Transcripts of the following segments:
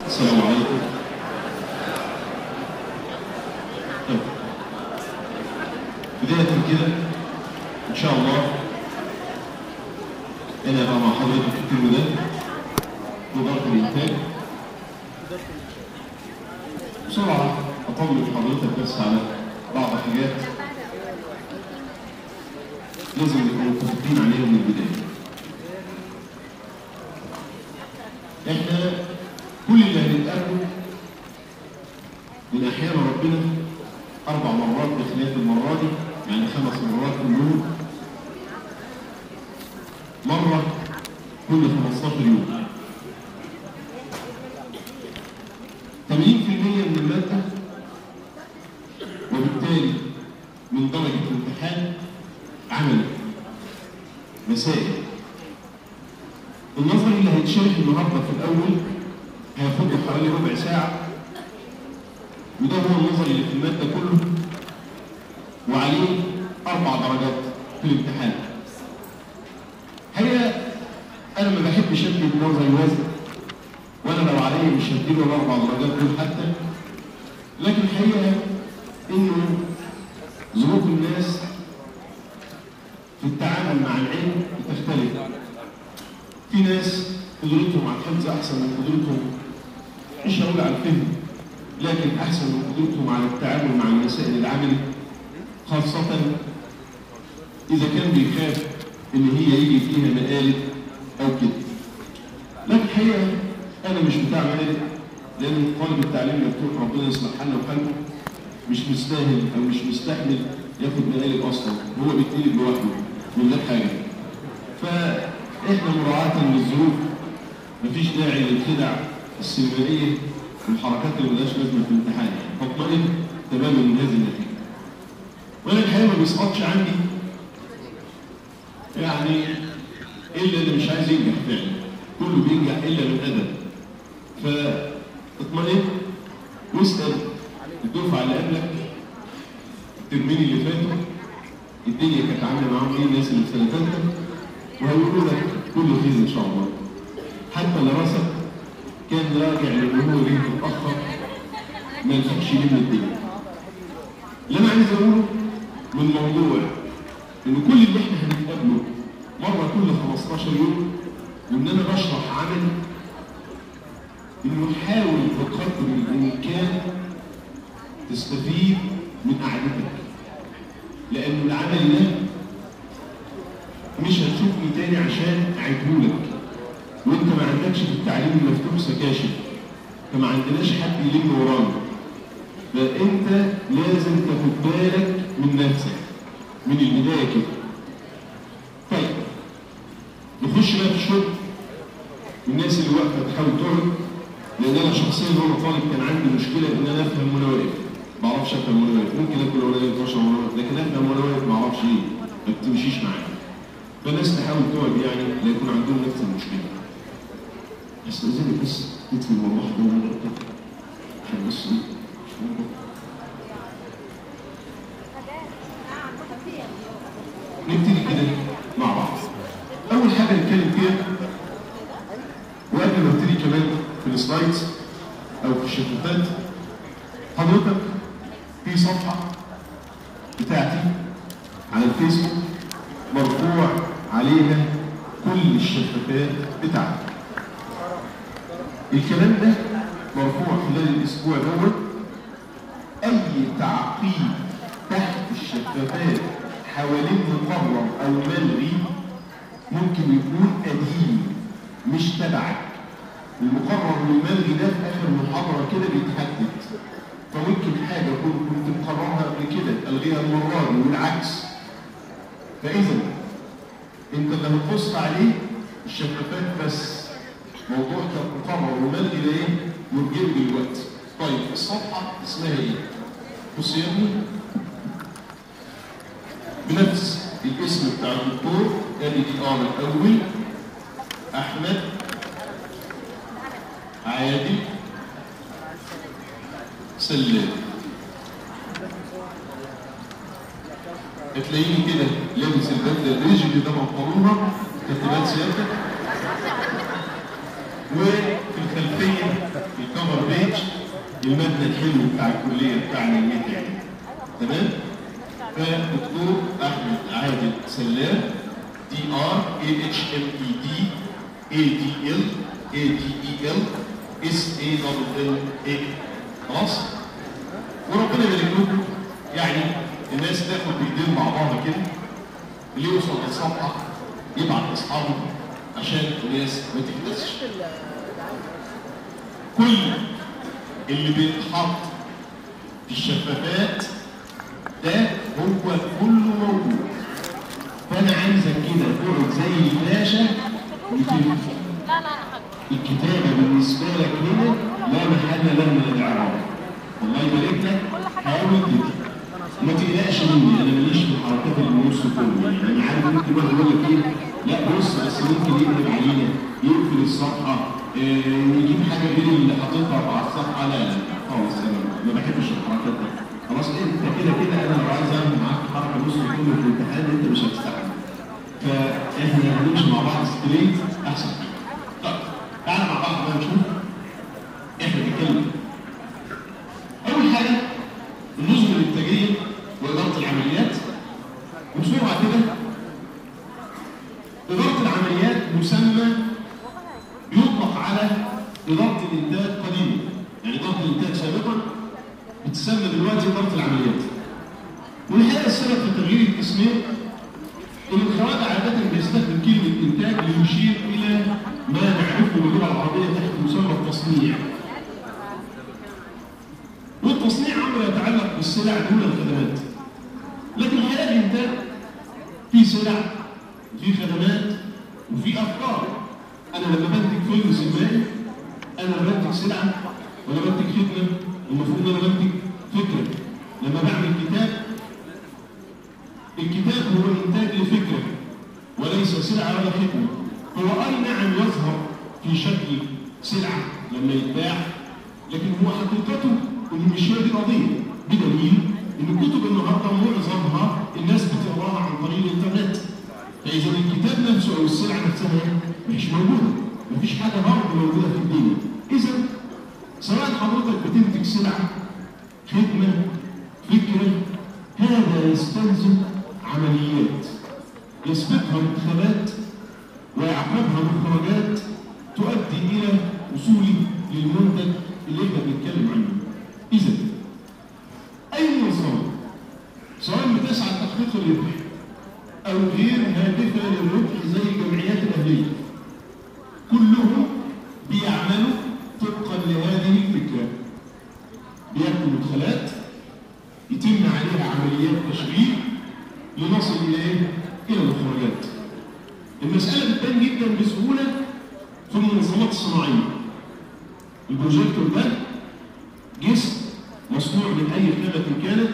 السلام عليكم طيب. بداية كده إن شاء الله أنا أبقى مع حضرتك في الترم ده وإدارة الإنتاج بسرعة أطمن حضرتك بس على بعض الحاجات لازم نبقى متفقين عليها من البداية. إحنا كل اللي هنتقابله من أحيان ربنا أربع مرات بخلاف المرة دي يعني خمس مرات كلهم مرة كل 15 يوم 80% من المادة وبالتالي من درجة الامتحان عملي مسائل النظري اللي هيتشرح النهارده في الأول هياخد له حوالي ربع ساعة وده هو النظري اللي في المادة كله وعليه أربع درجات في الامتحان هي أنا ما بحبش أدي النظري وزن وأنا لو عليا مش هديله الأربع درجات دول حتى لكن الحقيقة إنه ظروف الناس في التعامل مع العلم بتختلف في ناس قدرتهم على الحفظ احسن من قدرتهم مش هقول على الفهم لكن احسن من قدرتهم على التعامل مع المسائل العملي خاصة إذا كان بيخاف إن هي يجي فيها مقالب أو كده. لكن الحقيقة أنا مش بتاع مقالب لأن طالب التعليم مفتوح ربنا يصلح حالنا وحالكم مش مستاهل أو مش مستحمل ياخد مقالب أصلا هو بيتقلب لوحده من غير حاجة. فإحنا مراعاة للظروف مفيش داعي للخدع السينمائية والحركات اللي ملهاش لازمة في الامتحان فاطمئن تماما من هذه النتيجة. وأنا الحقيقة ما بيسقطش عندي يعني إلا اللي مش عايز ينجح فعلا كله بينجح إلا من أدب فاطمئن واسأل الدفعة اللي قبلك الترمين اللي فاتوا الدنيا كانت عاملة معاهم إيه الناس اللي في سنة تالتة وهيقولوا لك كله خير إن شاء الله حتى اللي راسك كان راجع لأن هو ليه متأخر ما يلحقش يلم الدنيا اللي أنا عايز أقوله من موضوع إن كل اللي إحنا هنتقابله مرة كل 15 يوم وإن أنا بشرح عملي إنه حاول بقدر الإمكان تستفيد من قعدتك لأن العمل ده مش هتشوفني تاني عشان أعيدهولك وأنت ما عندكش في التعليم المفتوح سكاشف فما عندناش حد يلم ورانا فأنت لازم تاخد بالك من نفسك من البداية كده طيب نخش بقى في الشغل الناس اللي واقفة تحاول تقعد لأن أنا شخصيا وأنا طالب كان عندي مشكلة إن أنا أفهم وأنا واقف ما أعرفش أفهم وأنا واقف ممكن آكل وأنا واقف وأشرب وأنا واقف لكن أفهم وأنا واقف ما أعرفش إيه ما بتمشيش معايا فالناس تحاول تقعد يعني لا يكون عندهم نفس المشكلة استاذنك بس تدفي المروحه ده من كده عشان بس ايه نبتدي كده مع بعض اول حاجه نتكلم فيها وقبل ما ابتدي كمان في السلايدز او في الشتات حضرتك في صفحه بتاعتي على الفيسبوك مرفوع عليها كل الشتات بتاعتي الكلام ده مرفوع خلال الاسبوع دوت اي تعقيب تحت الشفافات حوالين مقرر او ملغي ممكن يكون قديم مش تبعك المقرر والملغي ده في اخر محاضره كده بيتحدد فممكن حاجه كنت كنت مقررها قبل كده الغيها المره دي والعكس فاذا انت اللي هتبص عليه الشفافات بس موضوع مقرر وملغي ده ايه؟ مرجئ دلوقتي. طيب الصفحه اسمها ايه؟ بص يا ابني بنفس الاسم بتاع الدكتور ال دي ار الاول احمد عادل سلام هتلاقيني كده لابس البدله الريجل ده بنطلونها ترتيبات سيادتك وفي الخلفيه الكاميرا المبنى الحلو بتاع الكليه بتاعنا الميت يعني تمام فدكتور احمد عادل سلام دي ار اي اتش ام اي دي اي دي ال اي دي اي ال اس اي دبل ال اي خلاص وربنا يبارك لكم يعني الناس تاخد بايدين بعضها كده اللي يوصل للصفحه يبعت لاصحابه عشان الناس ما تكتسش كل اللي بيتحط في الشفافات ده هو كله موجود فانا عايزك كده تقعد زي الباشا وتلف لا لا انا حاجة. الكتابه بالنسبه لك هنا لا محل لها من الاعراب الله يبارك لك حاول تكتب ما تقلقش مني انا ماليش في الحركات اللي النص كله يعني انا عارف ممكن واحد يقول لك ايه لا بص بس ممكن يقلب علينا يقفل الصفحه آه، يجيب حاجه غير اللي حاططها على الصفحه لا لا خالص انا ما بحبش الحركات دي خلاص انت كده كده انا لو عايز اعمل معاك حركه نص كله في الامتحان انت مش هتستحمل فاحنا هنمشي مع بعض ستريت احسن طيب تعالى مع بعض بقى نشوف احنا بنتكلم اول حاجه النظم الانتاجيه واداره العمليات وبسرعه كده اداره العمليات مسمى يطلق على اداره الانتاج قديما يعني اداره الانتاج سابقا بتسمى دلوقتي اداره العمليات والحقيقه السبب في تغيير التسميه ان الخواجه عاده بيستخدم كلمه انتاج ليشير الى ما نعرفه باللغه العربيه تحت مسمى التصنيع والتصنيع امر يتعلق بالسلع دون الخدمات لكن الحقيقه الانتاج في سلع وفي خدمات وفي افكار انا لما بنتج فيلم سينمائي انا بنتج سلعه ولا بنتج خدمه المفروض ان انا بنتج فكره لما بعمل كتاب الكتاب هو انتاج لفكره وليس سلعه ولا خدمه هو اي نعم يظهر في شكل سلعه لما يتباع لكن هو حقيقته ان مش هي دي القضيه بدليل ان الكتب النهارده معظمها الناس بتقراها عن طريق الانترنت فاذا الكتاب نفسه او السلعه نفسها مش موجوده مفيش حاجه برضه موجوده في الدنيا اذا سواء حضرتك بتنتج سلعه خدمه فكره هذا يستلزم عمليات يسبقها انتخابات ويعقبها مخرجات تؤدي الى وصولي للمنتج اللي احنا بنتكلم عنه. اذا اي نظام سواء بتسعى لتحقيق الربح او غير هادفه للربح زي الجمعيات الاهليه كلهم بيعملوا طبقا لهذه الفكره بياخدوا مدخلات يتم عليها عمليات تشغيل لنصل الى ايه؟ الى المخرجات. المساله بتبان جدا بسهوله في المنظمات الصناعيه. البروجيكتور ده جسم مصنوع من اي خامه كانت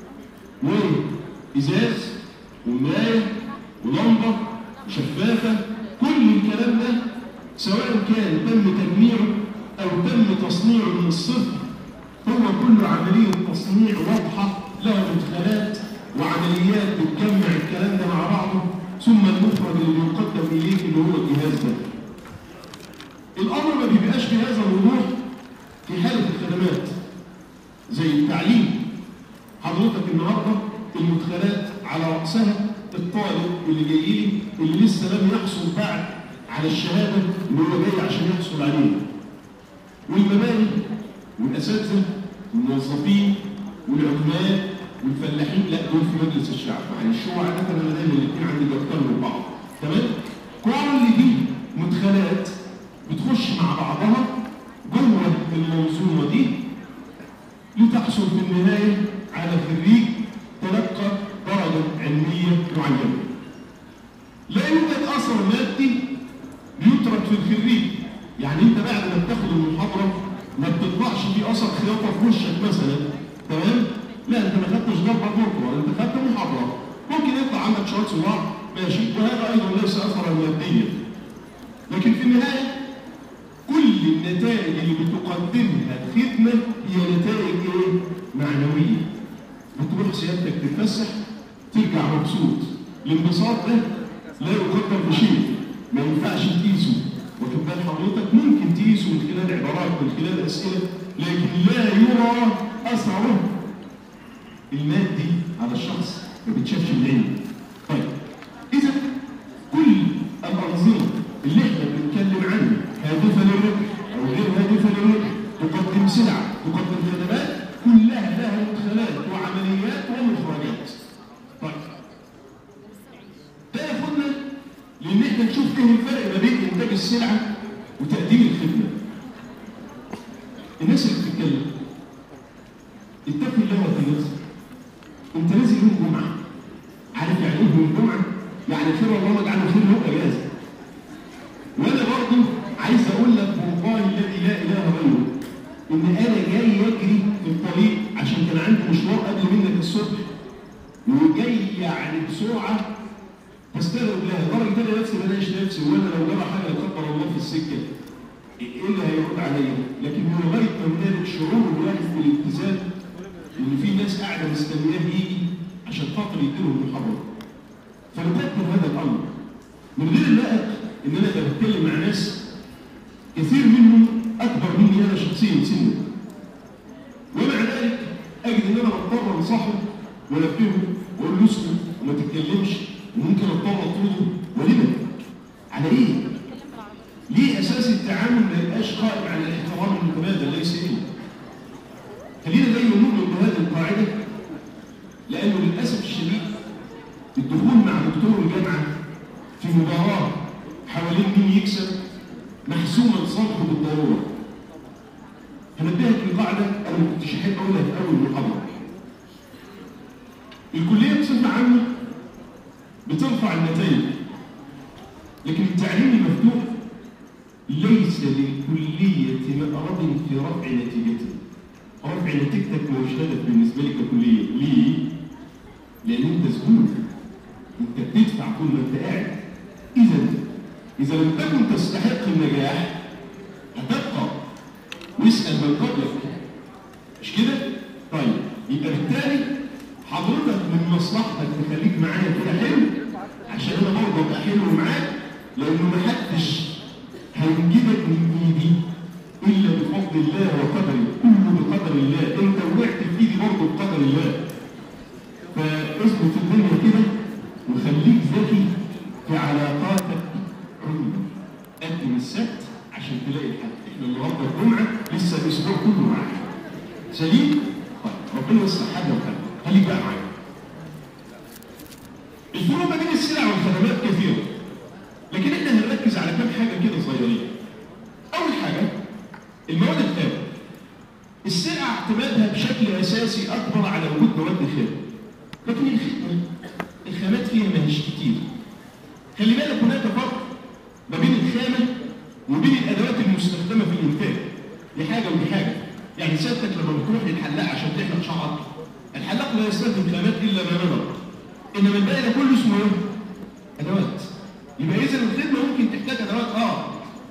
وازاز ومايه ولمبه شفافه كل الكلام ده سواء كان تم تجميعه او تم تصنيعه من الصفر هو كل عمليه تصنيع واضحه لها مدخلات وعمليات بتجمع الكلام ده مع بعضه ثم المخرج اللي يقدم اليك اللي هو الجهاز ده. الامر ما بيبقاش بهذا الوضوح في حاله الخدمات زي التعليم حضرتك النهارده المدخلات على راسها الطالب اللي جاي لي اللي لسه لم يحصل بعد على الشهاده اللي هو جاي عشان يحصل عليها والمباني والاساتذه والموظفين والعمال والفلاحين لا دول في مجلس الشعب معلش هو عاده انا دايما الاثنين عندي بيقتربوا بعض تمام كل دي مدخلات بتخش مع بعضها جوه المنظومه دي لتحصل في النهايه على خريج تلقى درجه علميه معينه. لا يوجد اثر مادي بيترك في الخريج، يعني انت بعد ما بتاخد المحاضره ما بتطلعش في اثر خياطه في وشك مثلا تمام؟ لا انت ما خدتش ضربه بكره انت خدت محاضره ممكن يطلع عندك شويه صداع ماشي وهذا ايضا ليس اثرا ماديا لكن في النهايه كل النتائج اللي بتقدمها الخدمه هي نتائج ايه؟ معنويه بتروح سيادتك تتفسح ترجع مبسوط الانبساط ده لا يقدر بشيء ما ينفعش تقيسه واخد بال حضرتك ممكن تقيسه من خلال عبارات من خلال اسئله لكن لا يرى اثره المادي على الشخص ما بتشافش العلم طيب اذا كل الانظمه اللي احنا بنتكلم عنها هادفه للربح او غير هادفه للربح تقدم سلعه تقدم خدمات كلها لها مدخلات وعمليات ومخرجات طيب ده ياخدنا لان احنا نشوف ايه الفرق ما بين انتاج السلعه وتقديم الخدمه الناس اللي بتتكلم اتقي الله وتنزل انت نازل يوم جمعه عارف يعني ايه يوم جمعه يعني خير الله اجعله خير يوم اجازه وانا برضه عايز اقول لك والله الذي لا اله غيره ان انا جاي يجري في الطريق عشان كان عندي مشوار قبل منك الصبح وجاي يعني بسرعه فاستغرب لها لدرجه انا نفسي بلاش نفسي وانا لو جرى حاجه لا قدر الله في السكه ايه اللي هيرد عليا؟ لكن هو لغايه ما هنالك شعور الواحد بالالتزام ان في ناس قاعده مستنياه يجي عشان خاطر يديله المحاضره. فنذكر هذا الامر. من غير اللائق ان انا بتكلم مع ناس كثير منهم اكبر مني انا شخصيا سنا. ومع ذلك اجد ان انا بضطر انصحه وانبهه واقول له اسكت وما تتكلمش وممكن اضطر اطرده ولما؟ على ايه؟ ليه اساس التعامل ما يبقاش قائم على الاحترام المتبادل ليس ايه؟ خلينا دايما نؤمن بهذه القاعده لانه للاسف الشديد الدخول مع دكتور الجامعه في مباراه حوالين مين يكسب محسوما صالحه بالضروره. هنبهك لقاعده انا ما كنتش احب اقولها في اول المحاضره. الكليه بصفه عامه بترفع النتائج لكن التعليم المفتوح ليس للكلية مأرب في رفع نتيجته رفع نتيجتك مش هدف بالنسبة لك ككلية ليه؟ لأن أنت زبون أنت بتدفع كل ما أنت قاعد إذا إذا لم تكن تستحق النجاح هتبقى واسأل من قبلك مش كده؟ طيب يبقى بالتالي حضرتك من مصلحتك تخليك معايا كده حلو عشان انا برضه ابقى حلو معاك لانه ما حدش هينجدك من ايدي الا بفضل الله وقدره كله بقدر الله انت وقعت في ايدي برضه بقدر الله فاثبت الدنيا كده وخليك ذكي في علاقاتك عمري قدم السبت عشان تلاقي الحد احنا النهارده الجمعه لسه الاسبوع كله معاك سليم؟ طيب ربنا يصلح حاجه وحاجه خليك بقى معايا الفروق ما بين السلع والخدمات كثيره لكن احنا هنركز على كام حاجه كده صغيرين اول حاجه المواد الخام السلع اعتمادها بشكل اساسي اكبر على وجود مواد خام لكن الخدمه الخامات فيها ما هيش كتير خلي بالك هناك فرق ما بين الخامه وبين الادوات المستخدمه في الانتاج دي حاجه ودي حاجه يعني سيادتك لما بتروح للحلاق عشان تحلق شعرك الحلاق لا يستخدم خامات الا ما نظر انما الباقي ده كله اسمه ايه؟ ادوات يبقى اذا الخدمه ممكن تحتاج ادوات اه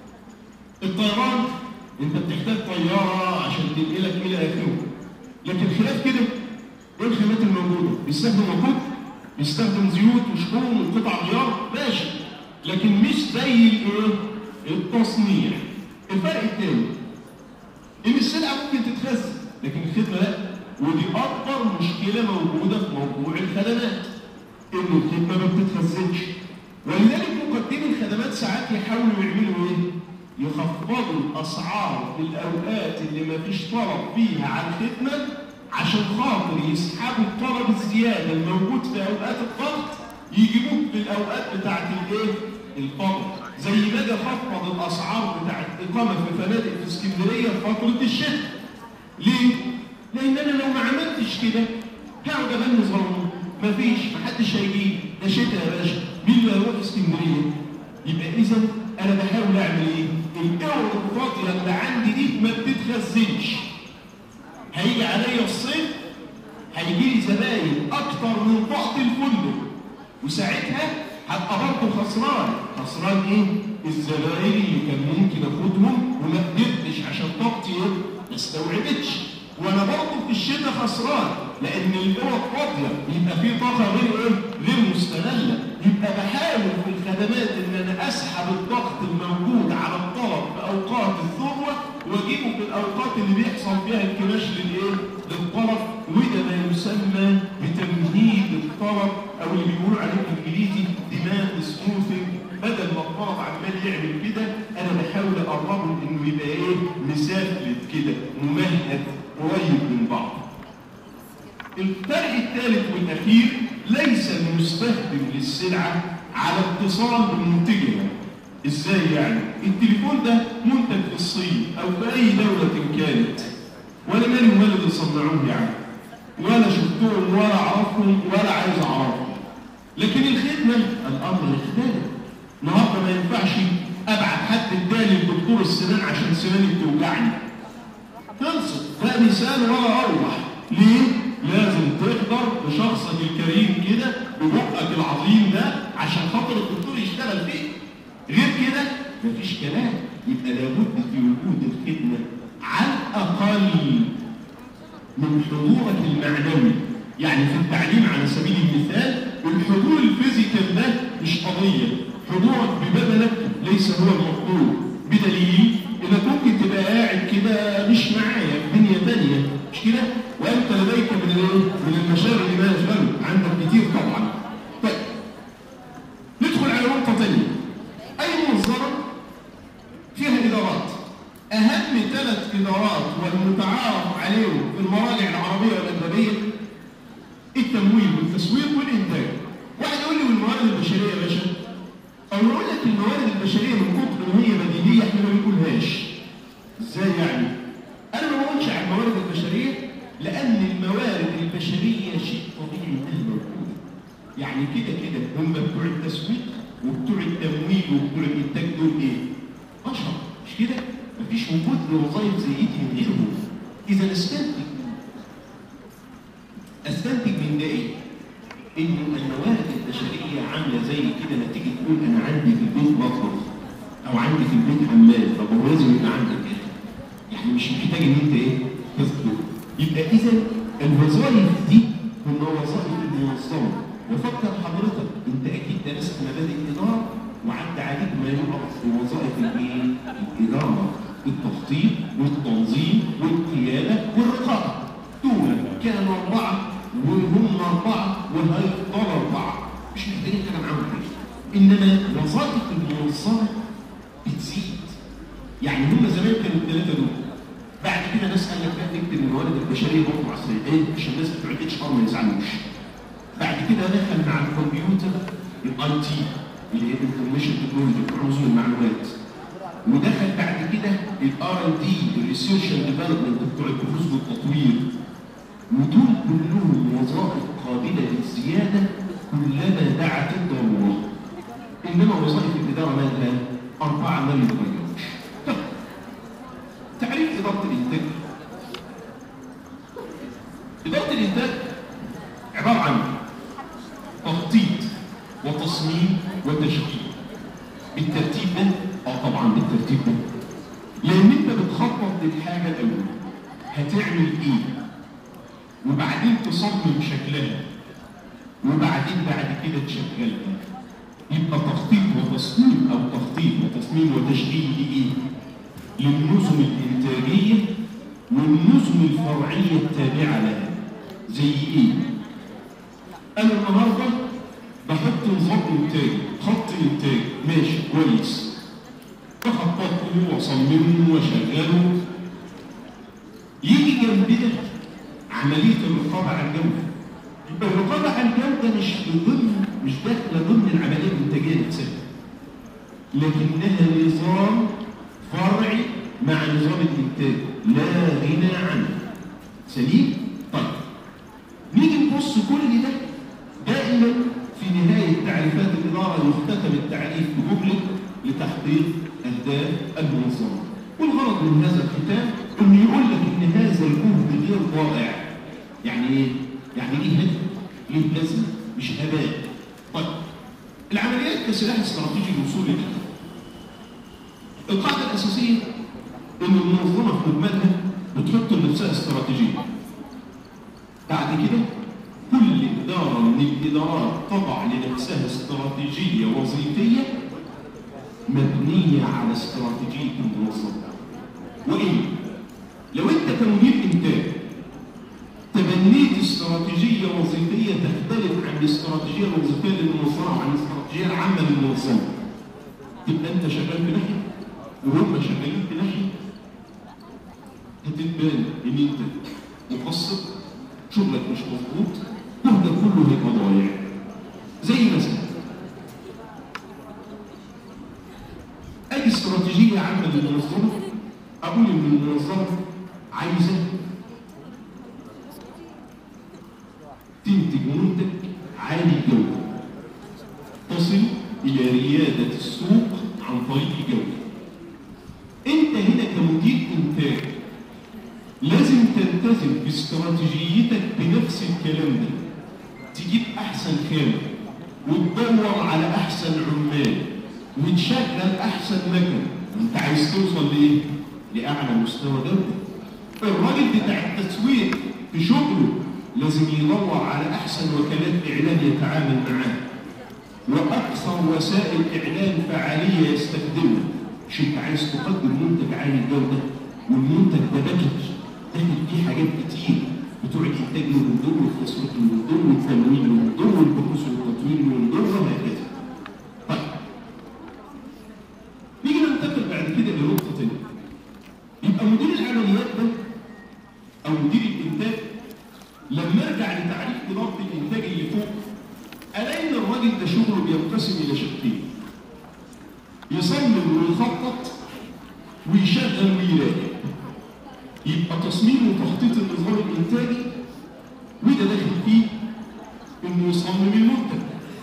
الطيران انت بتحتاج طياره عشان تنقلك الى اخره لكن خلاف كده ايه الخامات الموجوده؟ بيستخدم وقود بيستخدم زيوت وشحوم وقطع غيار ماشي لكن مش زي الايه؟ التصنيع الفرق الثاني ان السلعه ممكن تتخزن لكن الخدمه لا ودي اكبر مشكله موجوده في موضوع الخدمات ان الخدمه ما بتتخزنش ولذلك مقدمي الخدمات ساعات يحاولوا يعملوا ايه؟ يخفضوا الاسعار في الاوقات اللي ما فيش طلب فيها على الخدمه عشان خاطر يسحبوا الطلب الزياده الموجود في اوقات الضغط يجيبوه في الاوقات بتاعت الايه؟ الفضل زي ما جه خفض الاسعار بتاعت الاقامه في فنادق في اسكندريه في فتره الشتاء ليه؟ لان انا لو ما عملتش كده هقعد ابني ظلمه مفيش محدش هيجي ده شتاء يا باشا مين اللي هيروح اسكندريه؟ يبقى اذا انا بحاول اعمل ايه؟ الاوضه الفاضيه اللي عندي دي ما بتتخزنش هيجي عليا الصيف هيجي لي زباين اكتر من طاقه الفندق وساعتها هبقى برضه خسران خسران ايه؟ الزباين اللي كان ممكن اخدهم وما قدرتش عشان طاقتي ايه؟ ما استوعبتش وانا برضه في الشتاء خسران لان الاوض فاضيه يبقى في طاقه غير ايه؟ غير مستغله يبقى بحاول في الخدمات ان انا اسحب الضغط الموجود على الطلب في اوقات الذروه واجيبه في الاوقات اللي بيحصل فيها انكماش للايه؟ للطلب وده ما يسمى بتمهيد الطلب او اللي بيقولوا عليه بالانجليزي دماغ سموثنج بدل ما الطلب عمال يعمل كده انا بحاول اقربه انه يبقى ايه؟ مسافلت كده ممهد قريب من بعض. الفرق الثالث والاخير ليس المستخدم للسلعه على اتصال بمنتجها. ازاي يعني؟ التليفون ده منتج في الصين او في اي دوله كانت. ولا مالي ومال اللي صنعوه يعني. ولا شفتهم ولا اعرفهم ولا عايز اعرفهم. لكن الخدمه الامر يختلف. النهارده ما ينفعش ابعت حد اداني لدكتور السنان عشان سناني بتوجعني. خلصت ده مثال ولا اروح. ليه؟ لازم تحضر بشخصك الكريم كده ببقك العظيم ده عشان خاطر الدكتور يشتغل فيه. غير كده مفيش كلام يبقى لابد في وجود الخدمه على الاقل من حضورك المعنوي يعني في التعليم على سبيل المثال الحضور الفيزيكال ده مش قضيه حضورك ببدنك ليس هو المطلوب بدليل انك ممكن تبقى قاعد كده مش معايا في دنيا ثانيه مش كده وانت لديك من الايه من المشاغل ما يشغل عندك كتير طبعا طيب ندخل على نقطه ثانيه اي منظمه فيها ادارات اهم ثلاث ادارات والمتعارف عليهم في المراجع العربيه والاجنبيه التمويل والتسويق والانتاج واحد يقول لي والموارد البشريه يا باشا او يقول لك الموارد البشريه من كتر ما هي بديهيه احنا ما بنقولهاش ازاي يعني انا ما بقولش على الموارد البشريه لان الموارد البشريه شيء طبيعي انها موجوده يعني كده كده هم بتوع التسويق وبتوع التمويل وبتوع الانتاج دول ايه بشر مش كده مفيش وجود لوظائف زي دي من غيرهم اذا استنتج استنتج من ده ايه انه الموارد البشريه عامله زي كده نتيجه تقول انا عندي في البيت مطبخ او عندي في البيت حمام طب هو لازم يبقى عندك ايه يعني مش محتاج ان انت ايه تذكر يبقى اذا الوظائف دي هم وظائف المنظمه وفكر حضرتك انت اكيد درست مبادئ الاداره وعدى عليك ما يعرف بوظائف الايه؟ الاداره التخطيط والتنظيم والقياده والرقابه دول كانوا اربعه وهم اربعه وهيفضلوا اربعه مش محتاجين حاجه معاهم حاجه انما وظائف المنظمه بتزيد يعني هم زمان كانوا الثلاثه دول بعد كده ناس قال لك لا نكتب الموارد البشريه برضه عصريه عشان الناس بتوع الاتش ار ما يزعلوش بعد كده دخل مع الكمبيوتر الاي تي اللي هي الانفورميشن تكنولوجي نظم المعلومات ودخل بعد كده الار ان دي الريسيرش اند ديفلوبمنت بتوع البحوث والتطوير ودول كلهم وظائف قابله للزياده كلما دعت الضروره انما وظائف الاداره مالها اربعه ما يتغيروش طب تعريف اداره الانتاج اداره الانتاج عباره عن تخطيط وتصميم وتشغيل بالترتيب ده اه طبعا بالترتيب ده لان انت بتخطط للحاجه الاول هتعمل ايه وبعدين تصمم شكلها وبعدين بعد كده تشغلها يبقى تخطيط وتصميم او تخطيط وتصميم وتشغيل لايه للنظم الانتاجيه والنظم الفرعيه التابعه لها زي ايه انا النهارده بحط نظام انتاج خط انتاج ماشي كويس بخططه واصممه واشغله يجي جنبنا عمليه الرقابه على الجوده الرقابه على الجوده مش ضمن مش داخله ضمن العمليه الانتاجيه نفسها لكنها نظام فرعي مع نظام الانتاج لا غنى عنه سليم طيب نيجي نبص كل ده دائما في نهاية تعريفات الإدارة يختتم التعريف بجملة لتحقيق أهداف المنظمة. والغرض من هذا الكتاب إنه يقول لك إن هذا الجهد غير ضائع. يعني إيه؟ يعني ليه هدف؟ ليه لازمة؟ مش هباء. طيب العمليات كسلاح استراتيجي للوصول للهدف. القاعدة الأساسية إن المنظمة في مجملها بتحط لنفسها استراتيجية. بعد كده كل إدارة من الإدارات تضع لنفسها استراتيجية وظيفية مبنية على استراتيجية المنظمة وإيه؟ لو أنت كمدير إنتاج تبنيت استراتيجية وظيفية تختلف عن الاستراتيجية الوظيفية للمنظمة وعن الاستراتيجية العامة للمنظمة تبقى أنت شغال في ناحية وهم شغالين في ناحية هتتبان إن أنت مقصر شغلك مش مظبوط جهدك كله هيبقى ضايع زي مثلا أي استراتيجية عامة للمنظمة أقول إن المنظمة عايزة تنتج منتج عالي الجودة تصل إلى ريادة السوق عن طريق الجودة أنت هنا كمدير إنتاج لازم تلتزم باستراتيجيتك بنفس الكلام ده تجيب أحسن خامة وتدور على أحسن عمال وتشغل أحسن مكن أنت عايز توصل لإيه؟ لأعلى مستوى جودة الراجل بتاع التسويق في شغله لازم يدور على أحسن وكالات إعلان يتعامل معاها وأكثر وسائل إعلان فعالية يستخدمها مش أنت عايز تقدم منتج عالي الجودة والمنتج ده باكج داخل فيه حاجات كتير بتوع الإنتاج من دول والتسويق من دول والتمويل من دول والبحوث والتطوير من دول وهكذا. طيب نيجي ننتقل بعد كده لنقطة تانية. يبقى مدير العمليات ده أو مدير الإنتاج لما ارجع لتعريف إدارة الإنتاج اللي فوق ألاقي إن الراجل ده شغله بينقسم إلى شقين. يصمم ويخطط ويشغل ويراقب. يبقى تصميم وتخطيط النظام الإنتاجي وده داخل فيه إنه يصمم المنتج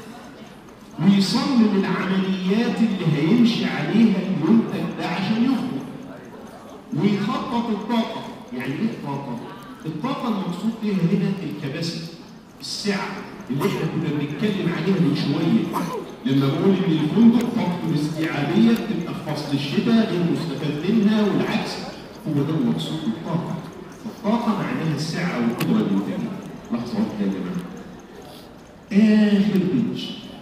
ويصمم العمليات اللي هيمشي عليها المنتج ده عشان يخرج ويخطط الطاقة يعني إيه الطاقة؟ الطاقة المقصود بها هنا الكباسيتي السعة اللي احنا كنا بنتكلم عليها من شوية لما بقول إن الفندق طاقته الاستيعابية بتبقى في فصل الشتاء غير مستفاد منها والعكس هو ده المقصود بالطاقة الطاقة معناها السعة والقدرة الإنتاجية لحظة واحدة يا جماعة آخر بنش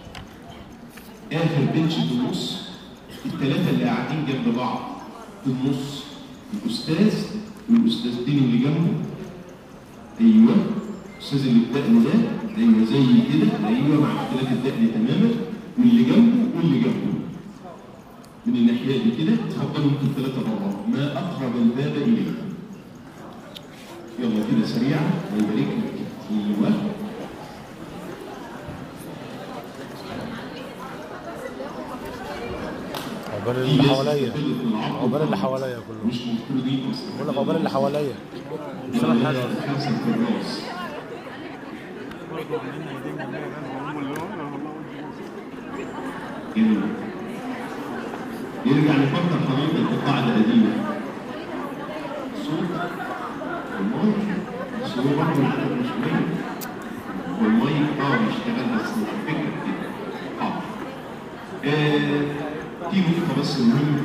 آخر بنش في النص الثلاثة اللي قاعدين جنب بعض في النص الأستاذ والأستاذتين اللي جنبه أيوه الأستاذ اللي بدقن ده أيوه زي كده أيوه مع اختلاف الدقن تماما واللي جنبه واللي جنبه من الناحية دي كده تفضلوا انتوا الثلاثة بره ما أقرب الباب إليه يلا كده سريعا الله يبارك لك أيوه عقبال في اللي ناس حواليا استفادت من العرض عقبال اللي طبعاً. حواليا كلهم مش مفروضين بقول لك عقبال اللي حواليا سامح حسن حسن فراس جميل. يرجع نفكر حضرتك بقاعدة قديمة صوت والمايك بس هو برضه العدد مش قليل والمايك اه بيشتغل بس مش فكرة كده اه آه، في نقطة بس مهمة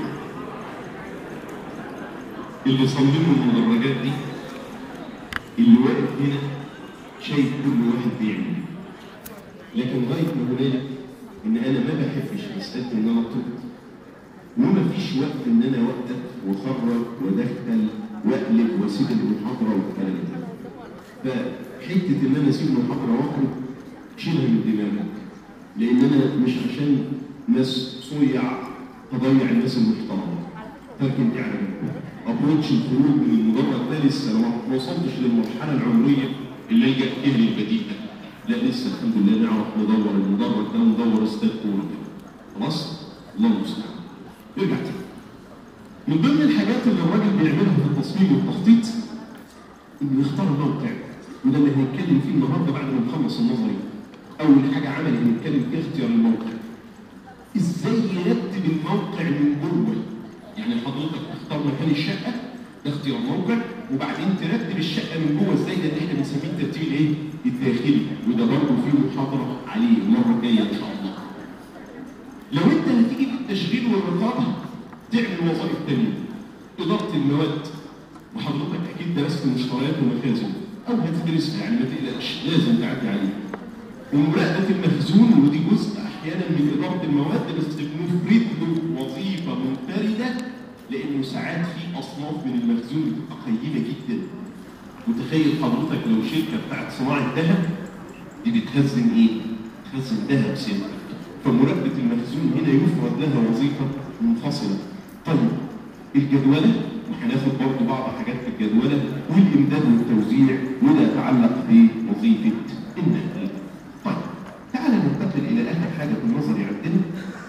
اللي صمموا المدرجات دي اللي واقف هنا شايف كل واحد بيعمل لكن غاية ما هنالك إن أنا ما بحبش مسألة إن أنا أطلب وما فيش وقت إن أنا أوقف وأخرج وأدخل وأقلب وأسيب المحاضرة والكلام ده فحتة إن أنا أسيب المحاضرة وأخرج شيلها من دماغك لأن أنا مش عشان ناس صيع تضيع الناس المحترمة لكن يعني ابروتش الخروج من المدرج ده لسه لو ما وصلتش للمرحله العمريه اللي الجا فيها للبديهه لا لسه الحمد لله نعرف ندور المدرج ده وندور استاذ كوره خلاص الله المستعان نرجع تاني من ضمن الحاجات اللي الراجل بيعملها في التصميم والتخطيط انه يختار الموقع وده اللي هنتكلم فيه النهارده بعد ما نخلص النظري اول حاجه عملي هنتكلم فيها اختيار الموقع ازاي يرتب الموقع من جوه يعني حضرتك تختار مكان الشقه ده اختيار موقع وبعدين ترتب الشقه من جوه ازاي ده اللي احنا بنسميه الترتيب الايه؟ الداخلي وده برضه فيه محاضره عليه المره الجايه ان شاء الله. لو انت هتيجي في التشغيل والرقابه تعمل وظائف تانيه اداره المواد وحضرتك اكيد درست مشتريات ومخازن او هتدرسها يعني ما تقلقش لازم تعدي عليها ومراقبه المخزون ودي جزء احيانا من اداره المواد بس بنفرد له وظيفه منفرده لانه ساعات في اصناف من المخزون بتبقى قيمه جدا متخيل حضرتك لو شركه بتاعت صناعه ذهب دي بتخزن ايه؟ بتخزن ذهب سنتك فمراقبه المخزون هنا يفرض لها وظيفه منفصله طيب الجدوله وهناخد برضه بعض حاجات في الجدوله والامداد والتوزيع وده يتعلق بوظيفه النقل طيب تعال ننتقل الى اخر حاجه في النظر عندنا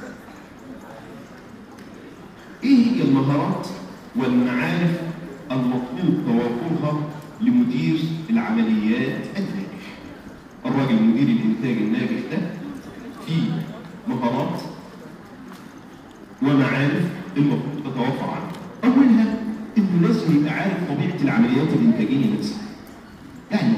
ايه هي المهارات والمعارف المطلوب توافرها لمدير العمليات الناجح الراجل مدير الانتاج الناجح ده فيه مهارات ومعارف المفروض تتوفر عنه اولها انه لازم يبقى عارف طبيعه العمليات الانتاجيه نفسها يعني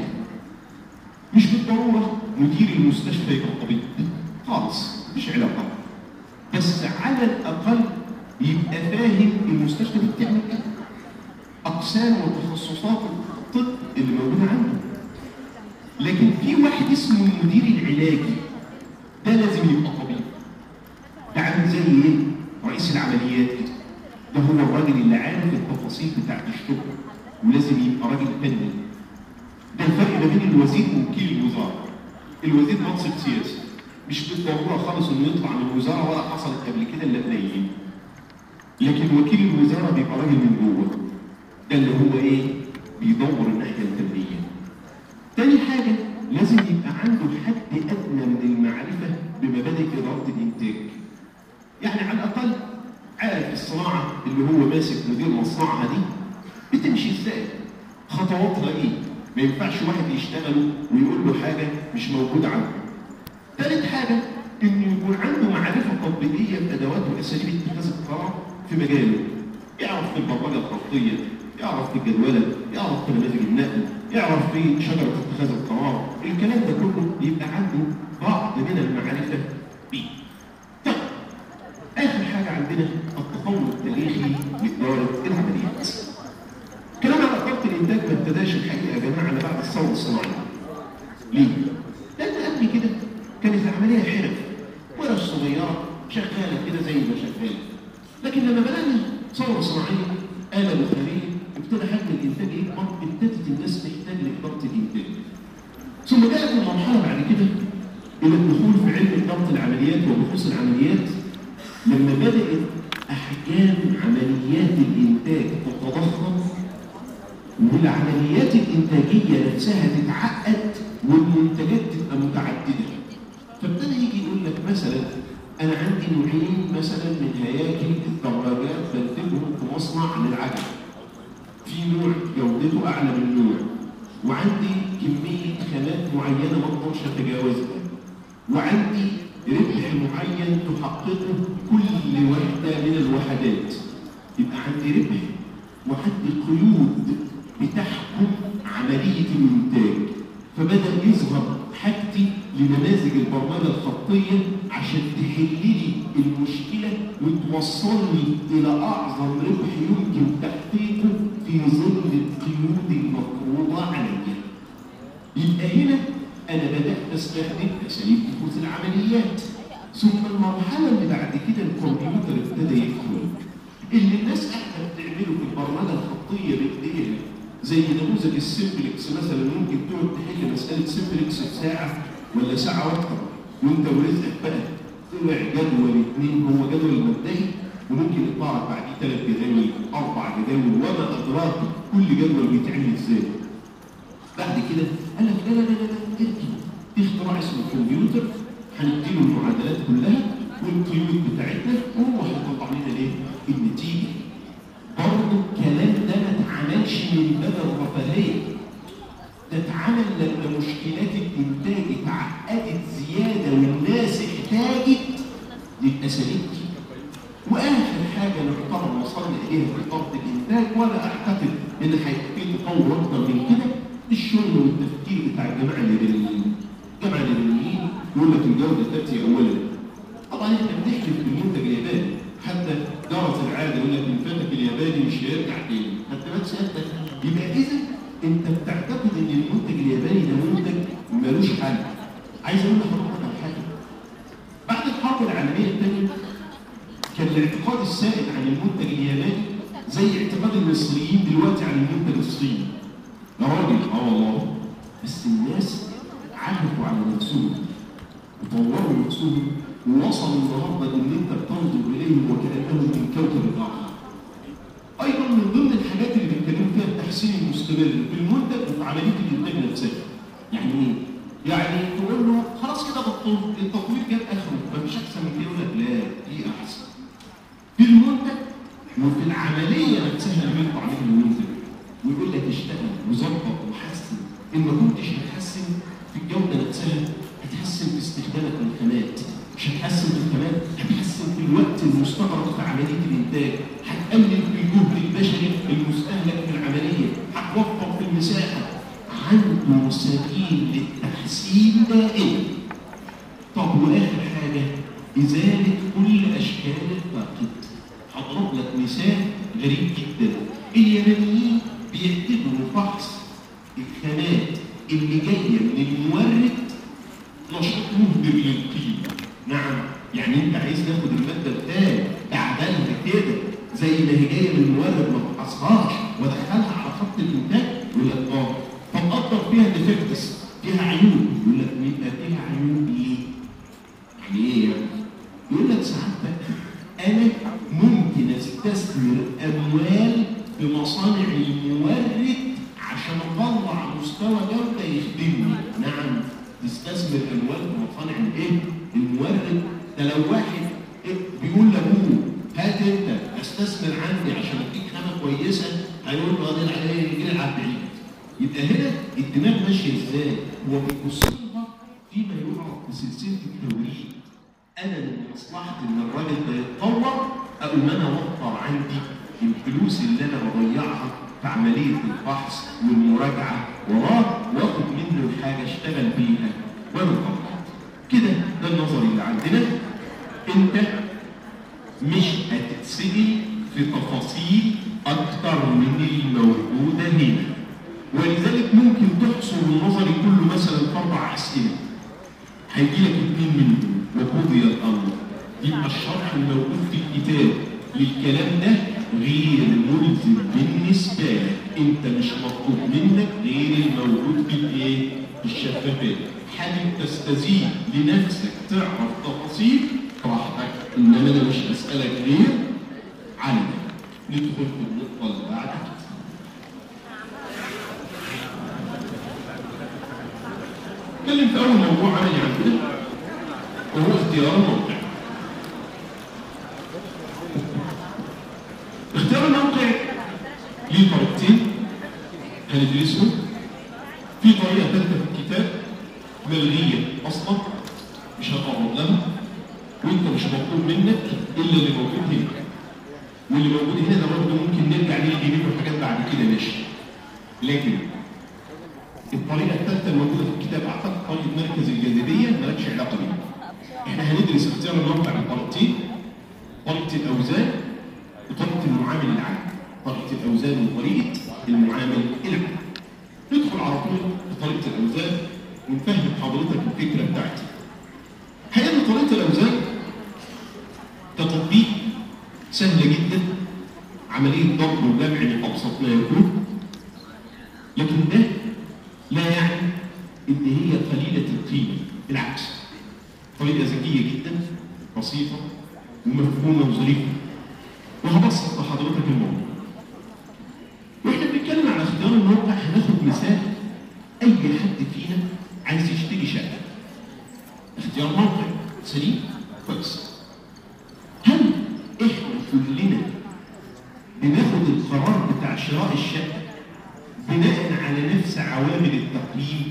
مش بالضروره مدير المستشفى يبقى طبيب خالص مش علاقه بس على الاقل يبقى فاهم المستشفى دي بتعمل ايه اقسام وتخصصات الطب اللي موجوده عنده لكن في واحد اسمه المدير العلاجي ده لازم يبقى طبيب ده عامل زي ايه رئيس العمليات كده ده هو الراجل اللي عارف التفاصيل بتاعت الشغل ولازم يبقى راجل فني ده الفرق ما بين الوزير ووكيل الوزاره الوزير منصب سياسي مش بالضروره خالص انه يطلع من الوزاره ولا حصلت قبل كده الا قليل لكن وكيل الوزاره بيبقى راجل من جوه ده اللي هو ايه بيدور الناحيه الفنيه تاني حاجه لازم يبقى عنده حد ادنى من المعرفه بمبادئ اداره الانتاج يعني على الاقل عارف الصناعه اللي هو ماسك مدير مصنعها دي بتمشي ازاي خطواتها ايه ما ينفعش واحد يشتغل ويقول له حاجه مش موجوده عنده ثالث حاجه انه يكون عنده معرفه تطبيقيه بادوات واساليب اتخاذ القرار في مجاله يعرف في البرمجه الخطيه يعرف في الجدوله يعرف في نماذج النقل يعرف في شجره اتخاذ القرار الكلام ده كله يبقى عنده بعض من المعرفه بيه طيب اخر حاجه عندنا التطور التاريخي لاداره العمليات كلام على اداره الانتاج ما ابتداش الحقيقه يا جماعه الا بعد الثوره الصناعيه ليه؟ لان قبل كده كانت العمليه حرف ورش صغيره شغاله كده زي ما شغاله لكن لما بدانا ثوره صناعيه آلة بخارية ابتدى حجم الإنتاج يكبر ابتدت الناس تحتاج لإدارة الإنتاج ثم جاءت المرحلة بعد كده إلى الدخول في علم إدارة العمليات وبحوث العمليات لما بدأت أحجام عمليات الإنتاج تتضخم والعمليات الإنتاجية نفسها تتعقد والمنتجات تبقى متعددة فابتدى يجي يقول لك مثلا أنا عندي نوعين مثلا من هياكل الدراجات بنتجهم في مصنع للعجل. في نوع جودته أعلى من نوع. وعندي كمية خامات معينة ما أقدرش أتجاوزها. وعندي ربح معين تحققه كل وحدة من الوحدات. يبقى عندي ربح وعندي قيود بتحكم عملية الإنتاج. فبدأ يظهر حاجتي لنماذج البرمجه الخطيه عشان تحل لي المشكله وتوصلني الى اعظم ربح يمكن تحقيقه في ظل القيود المفروضه علي. يبقى هنا انا بدات استخدم اساليب بحوث العمليات ثم المرحله اللي بعد كده الكمبيوتر ابتدى يدخل اللي الناس قاعده بتعمله في البرمجه الخطيه بايديها زي نموذج السمبلكس مثلا ممكن تقعد تحل مساله سمبلكس في ساعه ولا ساعه واكثر وانت ورزقك بقى طلع جدول اثنين هو جدول مبدئي وممكن يطلع لك بعديه ثلاث جداول اربع جداول وما ادراك كل جدول بيتعمل ازاي. بعد كده قال لك لا لا لا لا اركي في اختراع اسمه الكمبيوتر هنديله المعادلات كلها والقيود بتاعتنا وهو هيطلع لنا ايه؟ النتيجه. برضه الكلام ده ما اتعملش من باب الرفاهيه ده اتعمل لما مشكلات الانتاج اتعقدت زياده والناس احتاجت للاساليب دي واخر حاجه نحترم وصلنا اليها في اداره الانتاج ولا اعتقد ان هيبقى في تطور اكتر من كده الشغل والتفكير بتاع الجماعه اليابانيين الجماعه اليابانيين يقول لك الجوده تاتي اولا طبعا احنا بنحلف بالمنتج الياباني حتى جرت العاده يقول لك ان فاتك الياباني مش هيرجع تاني حتى ما سيادتك يبقى اذا انت بتعتقد ان المنتج الياباني ده منتج ملوش حل عايز اقول لحضرتك على حاجه بعد الحرب العالميه الثانيه كان الاعتقاد السائد عن المنتج الياباني زي اعتقاد المصريين دلوقتي عن المنتج الصيني يا راجل اه والله بس الناس عرفوا على نفسهم وطوروا نفسهم ووصلوا النهارده ان انت بتنظر اليهم وكانهم من كوكب اخر ايضا من ضمن الحاجات اللي بيتكلموا فيها التحسين المستمر في المنتج وفي عمليه الانتاج نفسها يعني ايه؟ يعني تقول له خلاص كده بطل التطوير جاب اخره مفيش احسن من كده يقول لك لا في احسن في المنتج وفي العمليه نفسها اللي بيطلع منها المنتج ويقول لك اشتغل وظبط وحسن ان ما كنتش هتحسن في الجوده نفسها هتحسن في استخدامك للخامات مش هتحسن في الخامات هتحسن في الوقت المستغرق في عمليه الانتاج هتقلل في الجهد البشري المستهلك في العمليه هتوفر في المساحه عنده سبيل للتحسين دائما طب واخر حاجه ازاله كل اشكال الفاقد هضرب لك مثال غريب جدا اليابانيين بيعتبروا فحص الخامات اللي جايه من المورد نشاط مهدر للقيمه نعم يعني انت عايز تاخد الماده بتاعي تعدلها كده زي ما هي جايه من المورد ما تفحصهاش وادخلها على خط الانتاج يقول لك اه فتقدر فيها ديفكتس فيها عيوب يقول لك يبقى فيها عيوب ليه؟ يعني ايه يعني؟ يقول لك ساعتك انا ممكن استثمر اموال في مصانع المورد عشان اطلع مستوى جوده يخدمني نعم تستثمر اموال في مصانع الايه؟ المورد ده لو واحد إيه بيقول لابوه هات انت استثمر عندي عشان اديك خامه كويسه هيقول له قادر عليه يجي العب بعيد يبقى هنا الدماغ ماشيه ازاي؟ هو بيبص لها فيما يعرف بسلسله التوريد انا من مصلحتي ان الراجل ده يتطور اقوم انا اوفر عندي الفلوس اللي انا بضيعها في عمليه الفحص والمراجعه وراه واخد منه الحاجه اشتغل بيها وانا كده ده النظري اللي عندنا انت مش هتتسجل في تفاصيل اكتر من الموجوده هنا ولذلك ممكن تحصر النظري كله مثلا في اربع اسئله هيجي لك اثنين منهم وقضي الامر يبقى الشرح الموجود في الكتاب للكلام ده غير ملزم بالنسبه لك انت مش مطلوب منك غير الموجود في الايه؟ في الشفافات حابب تستزيد لنفسك تعرف تفاصيل براحتك انما انا مش هسالك غير عن ده ندخل في النقطه اللي بعدها نتكلم في اول موضوع عملي عندنا وهو اختيار الموقع اختيار الموقع ليه طريقتين هندرسهم في طريقه ثالثه في الكتاب ملغيه اصلا مش هتعرض لها وانت مش مطلوب منك الا اللي موجود هنا واللي موجود هنا ده برضه ممكن نرجع نلغي منه حاجات بعد كده ماشي لكن الطريقه الثالثه الموجوده في الكتاب اعتقد طريقه مركز الجاذبيه مالكش علاقه بيها. احنا هندرس اختيار الموقع بطريقتين طريقه الاوزان وطريقه المعامل العام. طريقه الاوزان وطريقه المعامل العام. ندخل على طول في طريقه الاوزان ونفهم حضرتك الفكره بتاعتي. حقيقه طريقه الاوزان كتطبيق سهله جدا عمليه ضرب وجمع لابسط ما يكون لكن ده لا يعني ان هي قليله القيمه بالعكس طريقه ذكيه جدا بسيطه ومفهومه وظريفه وهبسط لحضرتك الموضوع واحنا بنتكلم على اختيار الموقع هناخد مثال اي حد فينا عايز يشتري شقه اختيار موقع سليم كويس هل احنا كلنا بناخد القرار بتاع شراء الشقه بناء على نفس عوامل التقييم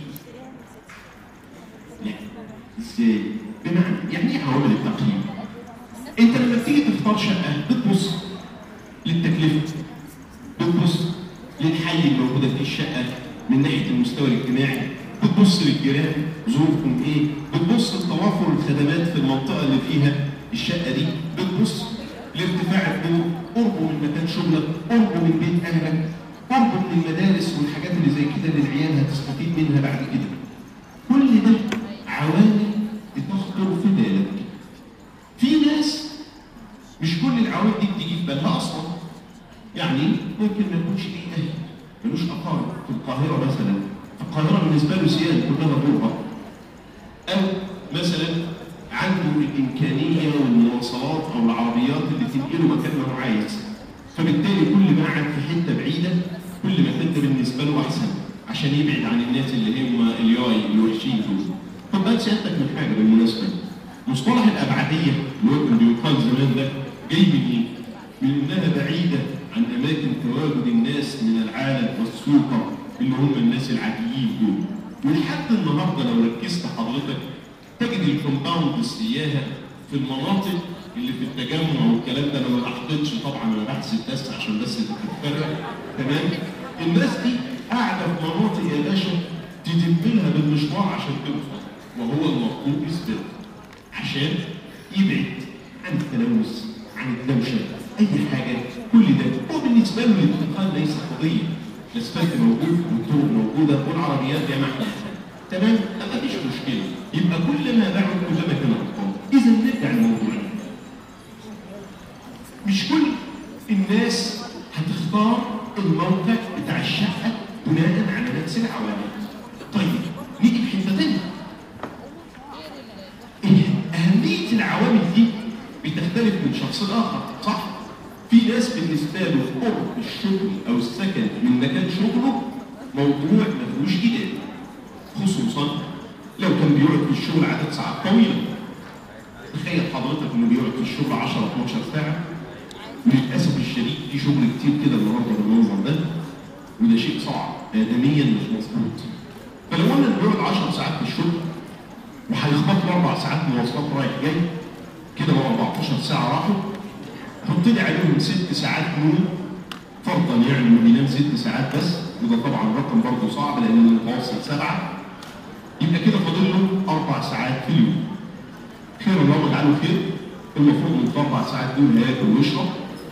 لا ازاي بمعنى يعني ايه عوامل التقييم انت لما بتيجي تختار شقه بتبص للتكلفه بتبص للحي الموجوده فيه الشقه من ناحيه المستوى الاجتماعي بتبص للجيران ظروفهم ايه بتبص لتوافر الخدمات في المنطقه اللي فيها الشقه دي بتبص لارتفاع الدور قربه من مكان شغلك قربه من بيت اهلك برضه من المدارس والحاجات اللي زي كده اللي العيال هتستفيد منها بعد كده كل ده عوامل بتخطر في بالك في ناس مش كل العوامل دي بتيجي في بالها اصلا يعني ممكن ما يكونش ليه اهل ملوش اقارب في القاهره مثلا القاهره بالنسبه له سيان كلها غربه او مثلا عنده الامكانيه والمواصلات او العربيات اللي تنقله مكان ما هو عايز فبالتالي كل ما قعد في حته بعيده كل ما كان ده بالنسبه له احسن عشان يبعد عن الناس اللي هم الياي الوحشين دول طب بقى سيادتك من حاجه بالمناسبه مصطلح الابعديه اللي هو كان بيقال زمان ده جاي من ايه؟ من انها بعيده عن اماكن تواجد الناس من العالم والسوق اللي هم الناس العاديين دول ولحد النهارده لو ركزت حضرتك تجد الكومباوند السياحه في المناطق اللي في التجمع والكلام ده انا ما بحطتش طبعا انا بحسب بس عشان بس تتفرق تمام الناس دي قاعده في مناطق يا باشا تدب لها بالمشوار عشان توصل وهو المطلوب يثبت عشان يبعد عن التلوث عن الدوشه اي حاجه كل ده هو بالنسبه له الانتقال ليس قضيه الاسفلت موجود والطرق موجوده والعربيات يا محمد تمام ما فيش مشكله يبقى كل ما بعد كلما كان افضل اذا نرجع لموضوعنا مش كل الناس هتختار الموقع بتاع الشقه بناء على نفس العوامل طيب نيجي في حته ثانيه إيه اهميه العوامل دي بتختلف من شخص لاخر صح في ناس بالنسبه له قرب الشغل او السكن من مكان شغله موضوع ما فيهوش جدال خصوصا لو كان بيقعد في الشغل عدد ساعات طويله تخيل حضرتك انه بيقعد في الشغل 10 12 ساعه وللاسف الشديد في شغل كتير كده النهارده بالمنظر ده وده شيء صعب ادميا مش مظبوط فلو قلنا انه بيقعد 10 ساعات في الشغل وهيخبط له اربع ساعات مواصلات رايح جاي كده بقى 14 ساعه راحوا حط لي عليهم ست ساعات نوم فرضا يعني انه بينام ست ساعات بس وده طبعا رقم برضه صعب لان المتوسط سبعه يبقى كده فاضل له اربع ساعات في اليوم خير الله يجعله خير المفروض من الاربع ساعات دول هياكل ويشرب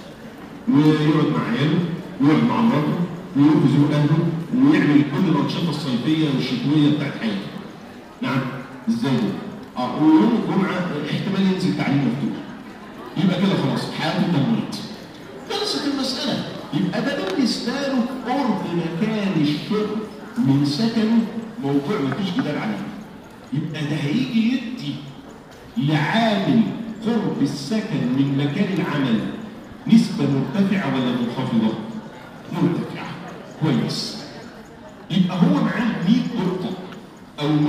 ويقعد مع عياله ويقعد مع مراته ويروح يزور اهله ويعمل كل الانشطه الصيفيه والشتويه بتاعت حياته. نعم ازاي ده؟ اه ويوم الجمعه احتمال ينزل تعليم مفتوح. يبقى كده خلاص حياته تموت. خلصت المساله يبقى ده بالنسبه له قرب مكان الشغل من سكنه موضوع مفيش جدال عليه. يبقى ده هيجي يدي لعامل قرب السكن من مكان العمل نسبة مرتفعة ولا منخفضة؟ مرتفعة كويس يبقى هو معاه 100 نقطة أو 100%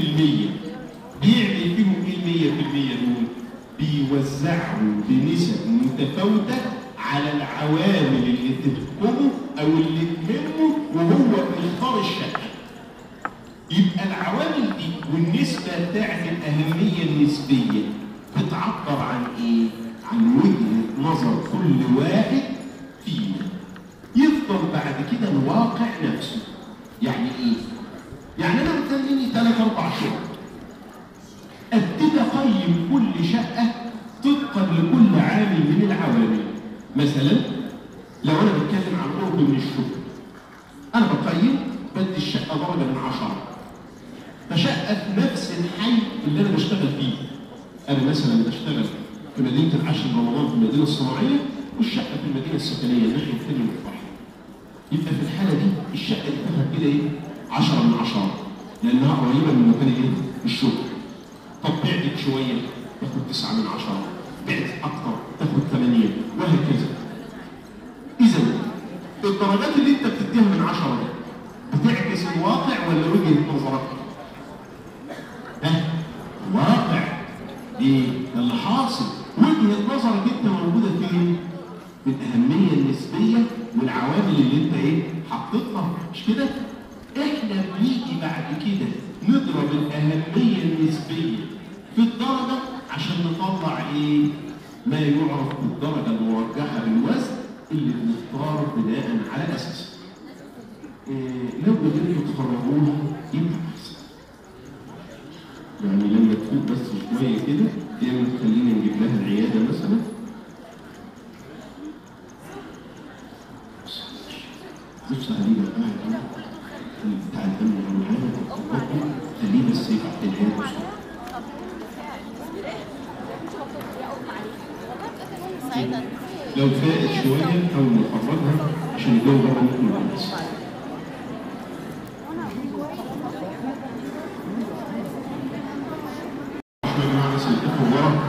بيعمل فيهم إيه ال 100% دول؟ بيوزعهم بنسب متفاوتة على العوامل اللي تحكمه أو اللي تهمه وهو بيختار الشكل يبقى العوامل دي والنسبة بتاعت الأهمية النسبية بتعبر عن إيه؟ عن وجهة نظر كل واحد فينا يفضل بعد كده الواقع نفسه يعني إيه؟ يعني أنا مستنيني ثلاث أربع شهور أبتدي أقيم كل شقة طبقا لكل عامل من العوامل مثلا لو أنا بتكلم عن قرب من الشغل أنا بقيم بدي الشقة درجة من عشرة فشقة في نفس الحي اللي أنا بشتغل فيه أنا مثلا بشتغل في مدينة العاشر رمضان في المدينة الصناعية والشقة في المدينة السكنية الناحية الثانية من البحر يبقى في الحالة دي الشقة دي تاخد كده إيه؟ 10 من 10 لأنها قريبة من مكان إيه؟ الشغل طب بعدت شوية تاخد 9 من 10 بعدت أكتر تاخد 8 وهكذا إذا الدرجات اللي أنت بتديها من 10 بتعكس الواقع ولا وجهة نظرك؟ ها؟ واقع ايه اللي حاصل وجهه نظرك انت موجوده فين في الاهميه النسبيه والعوامل اللي انت ايه حطيتها مش كده احنا بنيجي بعد كده نضرب الاهميه النسبيه في الدرجه عشان نطلع ايه ما يعرف بالدرجه المرجحه بالوزن اللي بنختار بناء على اساسه إيه لو قدرتوا تخرجوها يبقى احسن يعني لما تفوق بس شويه كده يا اما تخلينا نجيب لها العياده مثلا مش ينفع تاني لو فائت شويه حاول نخرجها عشان الجو بره ممكن يبقى كويس. احنا يا جماعه الناس اللي بتدخل ورا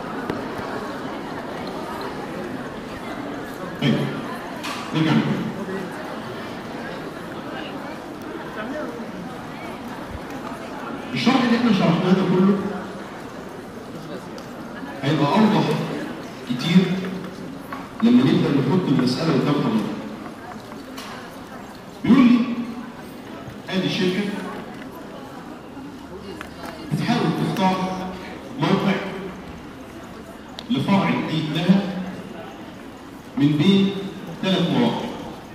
ايوه نرجع نكمل الشرح اللي احنا شرحناه ده كله هيبقى اوضح كتير لما نبدا نحط المساله قدام حضرتك بيقول لي ادي شركه بتحاول تختار موقع لفرع جديد لها من بين ثلاث مواقع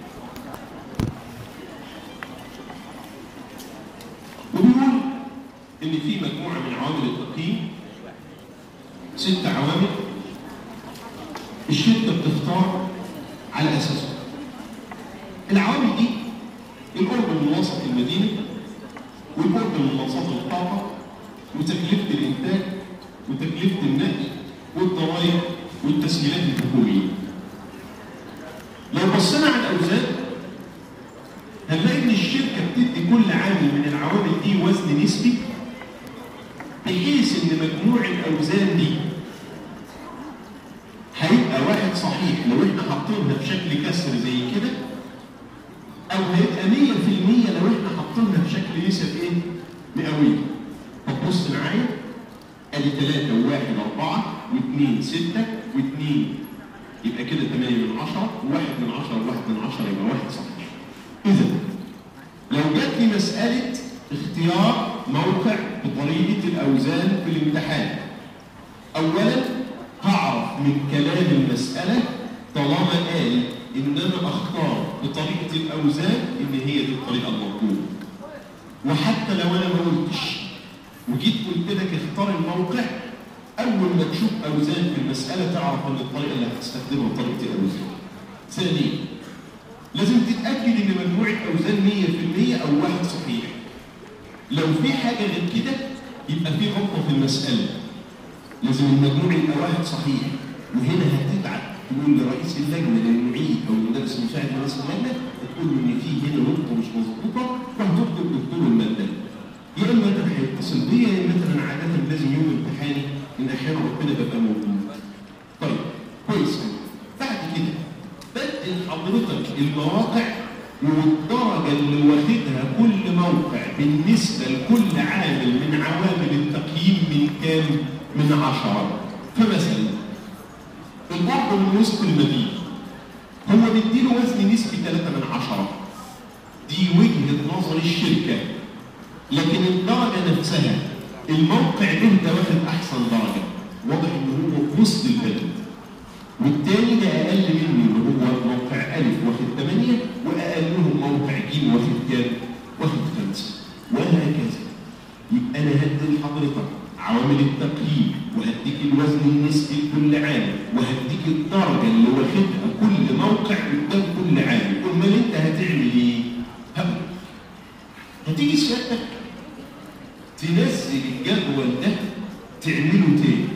وبيقول ان في مجموعه من عوامل التقييم ست عوامل الشركه بتختار على اساسها العوامل دي القرب من وسط المدينه والقرب من مصادر الطاقه وتكلفه الانتاج وتكلفه النقل والضرائب والتسهيلات الحكوميه لو بصينا على الاوزان هنلاقي ان الشركه بتدي كل عامل من العوامل دي وزن نسبي بحيث ان مجموع الاوزان دي هيبقى واحد صحيح لو احنا حاطينها بشكل كسر زي كده او هيبقى 100% لو احنا حاطينها بشكل نسب ايه؟ مئويه. طب بص معايا ادي 3 و1 4 و2 6 و2 يبقى كده 8 من 10 و1 من 10 و1 من 10 يبقى واحد صحيح. اذا لو جات لي مساله اختيار موقع بطريقه الاوزان في الامتحان اولا هعرف من كلام المساله طالما قال ان انا اختار بطريقه الاوزان ان هي دي الطريقه المطلوبه وحتى لو انا ما قلتش وجيت قلت لك اختار الموقع اول ما تشوف اوزان في المساله تعرف ان الطريقه اللي هتستخدمها طريقه الاوزان ثانيا لازم تتاكد ان مجموعه اوزان 100% او واحد صحيح لو في حاجه غير كده يبقى في غلطه في المساله لازم المجموع يبقى واحد صحيح وهنا هتتعب تقول لرئيس اللجنه للمعيد او المدرس المساعد رئيس اللجنه تقول له ان في هنا نقطه مش مظبوطه وهتطلب دكتور الماده يا اما مثلا هيتصل بيا يا اما مثلا عاده لازم يوم امتحاني ان احيانا ربنا ببقى موجود. طيب كويس بعد كده بدل حضرتك المواقع والدرجه اللي واخدها كل موقع بالنسبه لكل عامل من عوامل التقييم من كام؟ من عشرة فمثلا البعض من وسط المدينة هو مديله وزن نسبي 3 من عشرة دي وجهة نظر الشركة لكن الدرجة نفسها الموقع ده انت واخد أحسن درجة واضح إن هو في وسط البلد والتاني ده أقل منه اللي هو موقع ألف واخد 8 وأقلهم موقع ج واخد كام؟ واخد 5 وهكذا يبقى أنا هدي لحضرتك عوامل التقييم وهديك الوزن النسبي لكل عامل وهديك الدرجه اللي واخدها كل موقع قدام كل عامل امال انت هتعمل ايه؟ هب. هتيجي سيادتك تنزل الجدول ده تعمله تاني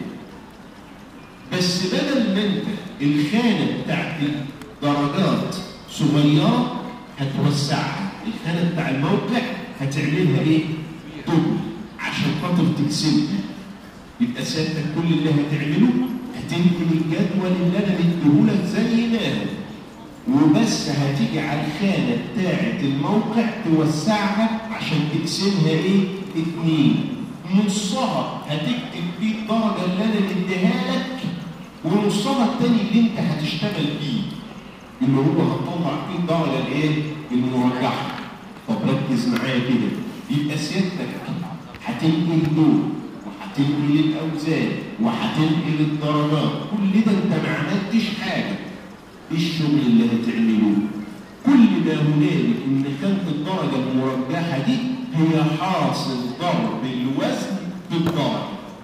بس بدل ما انت الخانه بتاعت الدرجات صغيره هتوسعها الخانه بتاع الموقع هتعملها ايه؟ دبل عشان خاطر تكسبها يبقى سيادتك كل اللي هتعمله هتنقل الجدول اللي انا مديهولك زي ما هو وبس هتيجي على الخانه بتاعه الموقع توسعها عشان تقسمها ايه؟ اتنين نصها هتكتب فيه الدرجه اللي انا مديها لك ونصها التاني اللي انت هتشتغل فيه اللي هو هتطلع فيه الدرجه الايه؟ المرجحه طب ركز معايا كده يبقى سيادتك هتنقل دول وهتنقل الاوزان وهتنقل الدرجات كل ده انت ما عملتش حاجه ايه الشغل اللي هتعمله كل ما هنالك ان خانه الدرجه المرجحه دي هي حاصل ضرب الوزن بالدرجه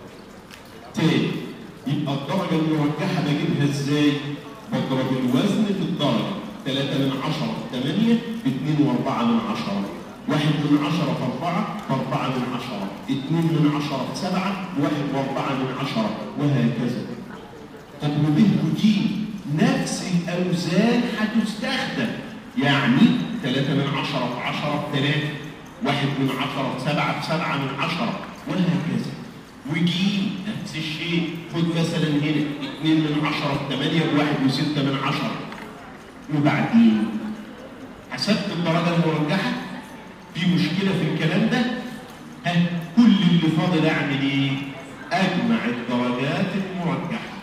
تاني يبقى الدرجه المرجحه بجيبها ازاي بضرب الوزن في الدرجه 3 من 10 في 8 ب 2 و4 من 10 واحد من عشرة في أربعة فأربعة من عشرة اثنين من عشرة في سبعة واحد وأربعة من عشرة وهكذا طب وبه وجيم نفس الأوزان هتستخدم يعني ثلاثة من عشرة في عشرة في ثلاثة واحد من عشرة في سبعة في سبعة من عشرة وهكذا وجيم نفس الشيء خد مثلا هنا اثنين من عشرة في ثمانية بواحد وستة من عشرة وبعدين حسبت الدرجة المرجحة في مشكلة في الكلام ده ها كل اللي فاضل اعمل ايه؟ اجمع الدرجات المرجحة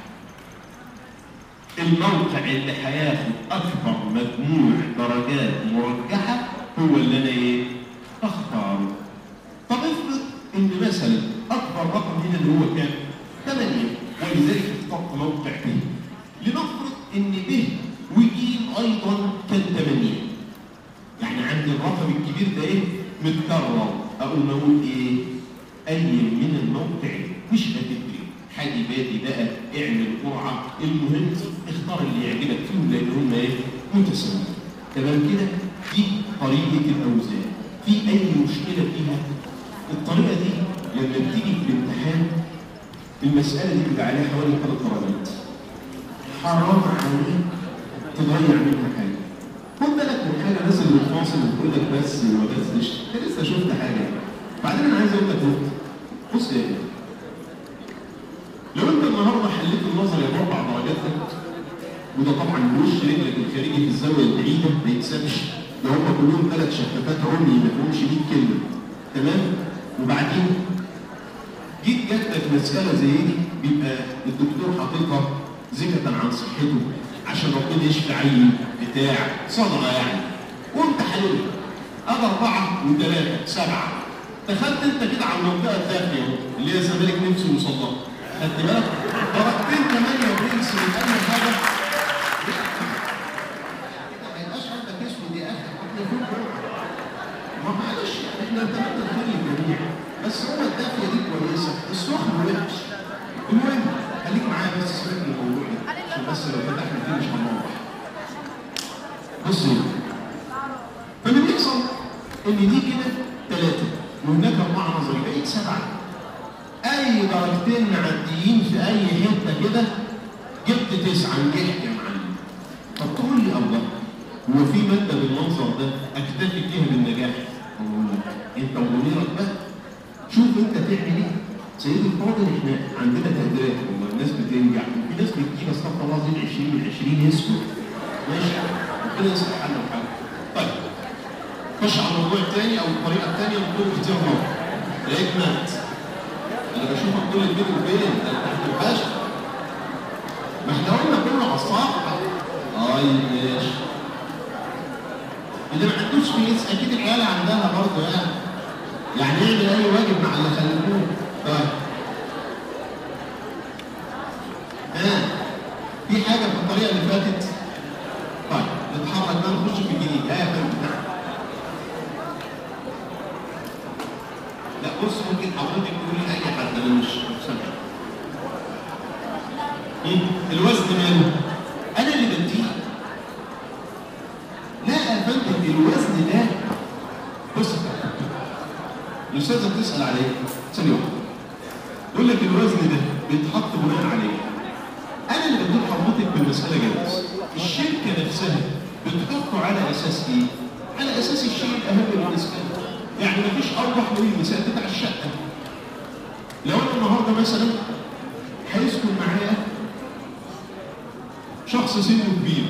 الموقع اللي هياخد اكبر مجموع درجات مرجحة هو اللي انا ايه؟ اختاره طب افرض ان مثلا اكبر رقم هنا اللي هو كام؟ 8 ولذلك اخترت موقع ب لنفرض ان ب وجيم ايضا كان 8 يعني عندي الرقم الكبير ده ايه؟ متكرر اقول نقول ايه؟ اي من الموقع مش هتفرق حاجه بادي بقى اعمل قرعه المهم اختار اللي يعجبك فيهم لان هم ايه؟ متساويين تمام كده؟ دي طريقه الاوزان في اي مشكله فيها؟ الطريقه دي لما بتيجي في الامتحان المساله دي بيبقى عليها حوالي ثلاث درجات حرام عليك تضيع منها حاجه خد بالك من حاجه نازل من الفاصل وتقول لك بس ما بسش انت لسه شفت حاجه بعدين انا عايز اقول لك نقطه بص يا ابني لو انت النهارده حليت النظري باربع درجات وده طبعا وش رجلك الخارجي في الزاويه البعيده ما يتسابش ده هم كلهم ثلاث شفافات عمي ما فيهمش 100 كلمه تمام وبعدين جيت جات لك مساله زي دي بيبقى الدكتور حاططها زكة عن صحته عشان ربنا يشفي عيل بتاع صدقه يعني وانت حللها ادي اربعه وثلاثه سبعه دخلت انت كده على المنطقه الدافيه اهو اللي هي الزمالك نفسه يوصل لها خدت بالك؟ درجتين ثمانيه وبيكس من اي حاجه ما يبقاش عندك اسود يا اخي احنا فين ما معلش احنا نتمنى الخير للجميع بس هو الدافيه دي كويسه السخن وحش المهم خليك معايا بس سيبك من الموضوع ده عشان بس لو فتحنا فيه مش هنروح بصوا فاللي بيحصل ان دي كده ثلاثه وهناك اربعه نظري بقيت سبعه اي درجتين معديين في اي حته كده جبت تسعه نجحت يا معلم طب تقول لي الله هو في ماده بالمنظر ده اكتفي فيها بالنجاح؟ اقول لك انت وضميرك بقى شوف انت تعمل ايه سيدي الفاضل احنا عندنا تقديرات والله الناس بتنجح وفي ناس بتجيب استغفر الله العظيم 20 من 20 يسكت ماشي ربنا يصلح حالنا وحالك طيب خش على الموضوع الثاني او الطريقه الثانيه بتكون كتير مرة لقيت مات انا بشوفك كل البيت وبين انت تحت الباشا ما احنا قلنا كله على الصفحه اي ماشي اللي ما عندوش فيس اكيد العيال عندها برضه يعني يعني يعمل اي واجب مع اللي خلفوه طيب ها في حاجه في الطريقه اللي فاتت طيب نتحرك بقى نخش في الجديد ها يا فندم نعم لا بص ممكن حضرتك تقولي لاي حد انا مش سامع الوزن ماله؟ انا اللي بديه لا يا فندم الوزن ده بص الاستاذه بتسال عليه ثانيه واحده يقول لك الوزن ده بيتحط بناء عليه انا اللي بديك حضرتك بالمساله جاهز الشركه نفسها بتحطه على اساس ايه؟ على اساس الشيء الاهم بالنسبه لك يعني مفيش اوضح من المثال بتاع الشقه لو انا النهارده مثلا هيسكن معايا شخص سنه كبير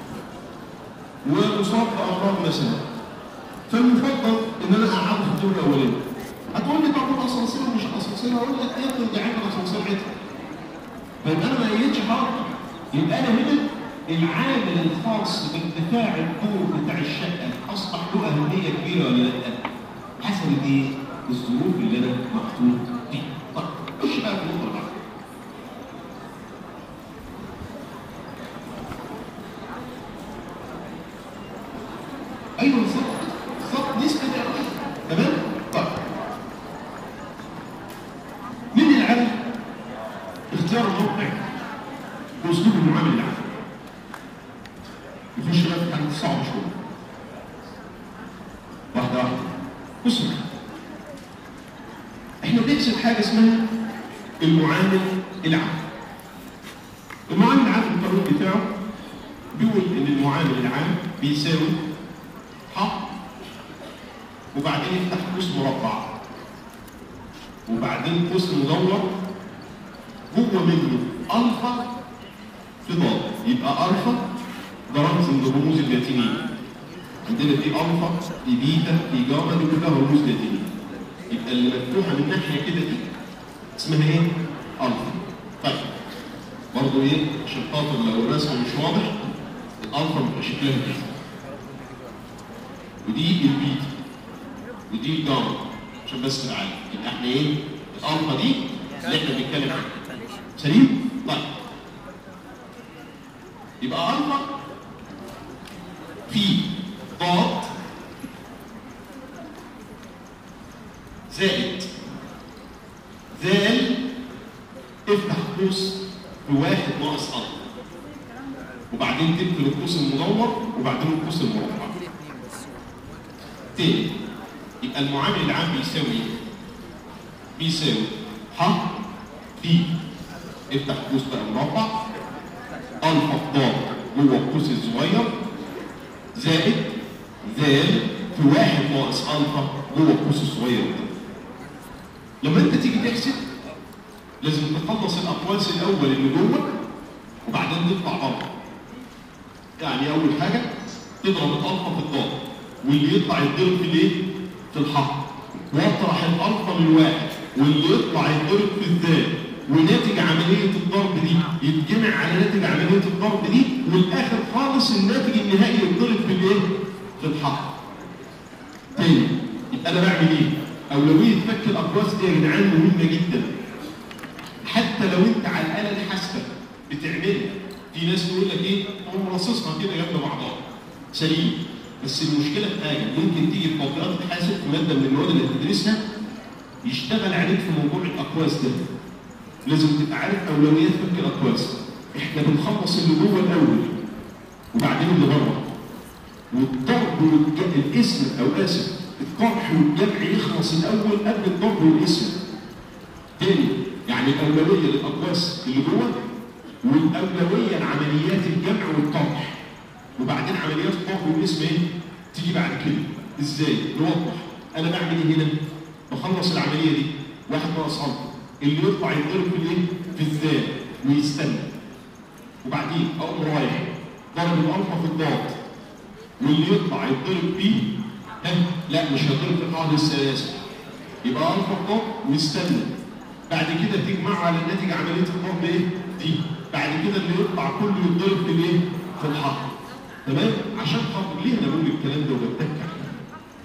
ومصاب بامراض مثلا فالمفضل ان انا اقعده في الدور الاولاني هتقول لي طب الاسانسير مش اسانسير هقول لك ايه اللي عامل الاسانسير عدل فيبقى انا ما قيدتش حرف يبقى انا هنا العامل الخاص بارتفاع الدور بتاع الشقه اصبح له اهميه كبيره ولا لا؟ حسب الايه؟ الظروف اللي انا محطوط فيها. طيب خش بقى في النقطه الرابعه. ايوه بالظبط بالظبط نسبه الأرواح. تمام؟ طيب مين اللي عارف اختيار الموقع واسلوب المعامله العام نخش بقى في حاجه صعبه شويه واحده واحده بصوا احنا بنحسب حاجه اسمها المعامل العام المعامل العام القانون بتاعه بيقول ان المعامل العام بيساوي ح وبعدين يفتح قوس مربع وبعدين قوس مدور جوه منه الفا في ضاد يبقى الفا ده رمز من الرموز اللاتينيه عندنا في الفا في بيتا في جاما دي كلها رموز لاتينيه يبقى اللي مفتوحه من ناحيه كده دي اسمها ايه؟ الفا طيب برضه ايه عشان خاطر لو الرسم مش واضح الالفا بيبقى شكلها كده ودي البيتا ودي الجاما عشان بس نعرف يبقى احنا ايه؟ الالفا دي اللي احنا بنتكلم عنها سليم؟ طيب يبقى الفا في ضاد زائد ذال افتح قوس بواحد ناقص الفا وبعدين تقفل القوس المدور وبعدين القوس المربع تاني يبقى المعامل العام بيساوي ايه؟ بيساوي ح في افتح قوس بقى مربع الفا في ضاد جوه القوس الصغير زائد ذال في واحد ناقص الفا جوه القوس الصغير ده لما انت تيجي تحسب لازم تخلص الاقواس الاول اللي جوه وبعدين تطلع بره يعني اول حاجه تضرب الالفا في الضاد واللي يطلع يتضرب في الايه؟ في الحق واطرح الالفا من واحد واللي يطلع يتضرب في الذال وناتج عمليه الضرب دي يتجمع على ناتج عمليه الضرب دي والاخر خالص الناتج النهائي يتضرب في الايه؟ في الحق. تاني يبقى انا بعمل ايه؟ اولويه فك الاقواس دي يا جدعان مهمه جدا. حتى لو انت على الاله الحاسبه بتعملها في ناس تقول لك ايه؟ هو رصصها كده جنب بعضها. سليم بس المشكله في حاجه ممكن تيجي في تطبيقات الحاسب في ماده من المواد اللي هتدرسها يشتغل عليك في موضوع الاقواس ده. لازم تبقى عارف اولويات فك الاقواس. احنا بنخلص اللي جوه الاول وبعدين اللي بره. والضرب والاسم او اسف الطرح والجمع يخلص الاول قبل الضرب والاسم. تاني يعني الاولويه للاقواس اللي جوه والاولويه لعمليات الجمع والطرح. وبعدين عمليات الطرح والاسم ايه؟ تيجي بعد كده. ازاي؟ نوضح. انا بعمل ايه هنا؟ بخلص العمليه دي واحد ناقص الفا اللي يطلع يتضرب في الايه؟ في الذال ويستنى. وبعدين اقوم رايح ضرب الالفا في الضاد واللي يطلع يتضرب فيه ها لا مش هيتضرب في القاعده الثلاثه يبقى الفا الضاد واستنى بعد كده تجمعه على الناتج عمليه الضرب ايه؟ دي بعد كده اللي يطلع كله يتضرب في الايه؟ في الحق تمام؟ عشان خاطر ليه انا بقول الكلام ده وبتك عليه؟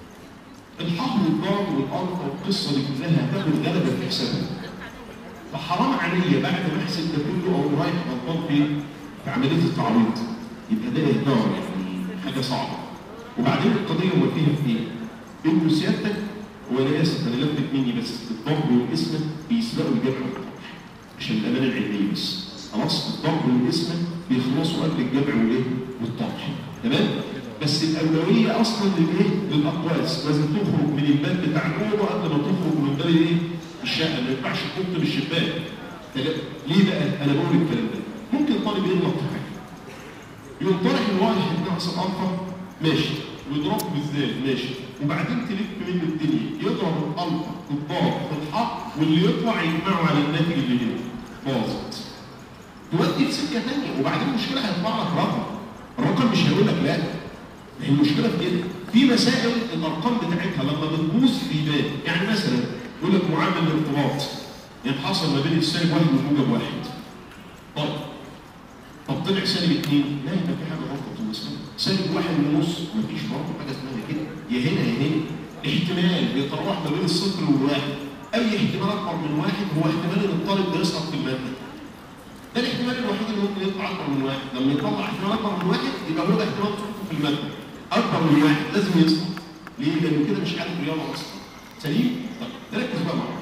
الحق والضاد والالفا والقصه دي كلها هتاخد غلبه في حسابها فحرام عليا بعد ما احسب ده كله او رايح غلطان في في عمليه التعويض يبقى ده اهدار يعني حاجه صعبه وبعدين القضيه هو فيها في ايه؟ انه سيادتك وانا اسف انا لفت مني بس الضرب والاسم بيسبقوا الجمع والطرح عشان الامانه العلميه بس خلاص الضرب والاسم بيخلصوا قبل الجمع والايه؟ والطرح تمام؟ بس الاولويه اصلا للايه؟ للاقواس لازم تخرج من الباب بتاع الاوضه قبل ما تخرج من باب الايه؟ الشقه ما ينفعش تنط من الشباك ليه بقى؟ انا بقول الكلام ده ممكن طالب يغلط في حاجه يقوم طارح الواحد ناقص الالفا ماشي ويضرب بالذات ماشي وبعدين تلف منه الدنيا يضرب الالفا في الضاد في الحق واللي يطلع يجمعه على الناتج اللي هنا باظت تودي في سكه ثانيه وبعدين المشكله هيطلع لك رقم الرقم مش هيقول لك لا هي المشكله في كده في مسائل الارقام بتاعتها لما بتبوظ في بال يعني مثلا يقول لك معامل الارتباط يعني حصل ما بين السالب واحد والموجب واحد طيب طب طلع سالب اثنين لا يبقى في حاجه غلط في المسألة سالب واحد ونص مفيش برضه حاجه اسمها كده يا هنا يا هنا احتمال بيتراوح ما بين الصفر والواحد اي احتمال اكبر من واحد هو احتمال ان الطالب ده يسقط في الماده ده الاحتمال الوحيد اللي ممكن يطلع اكبر من واحد لما يطلع احتمال اكبر من واحد يبقى هو ده احتمال سقوطه في الماده اكبر من واحد لازم يسقط ليه؟ لانه كده مش عارف رياضه اصلا سليم؟ طيب نركز بقى معايا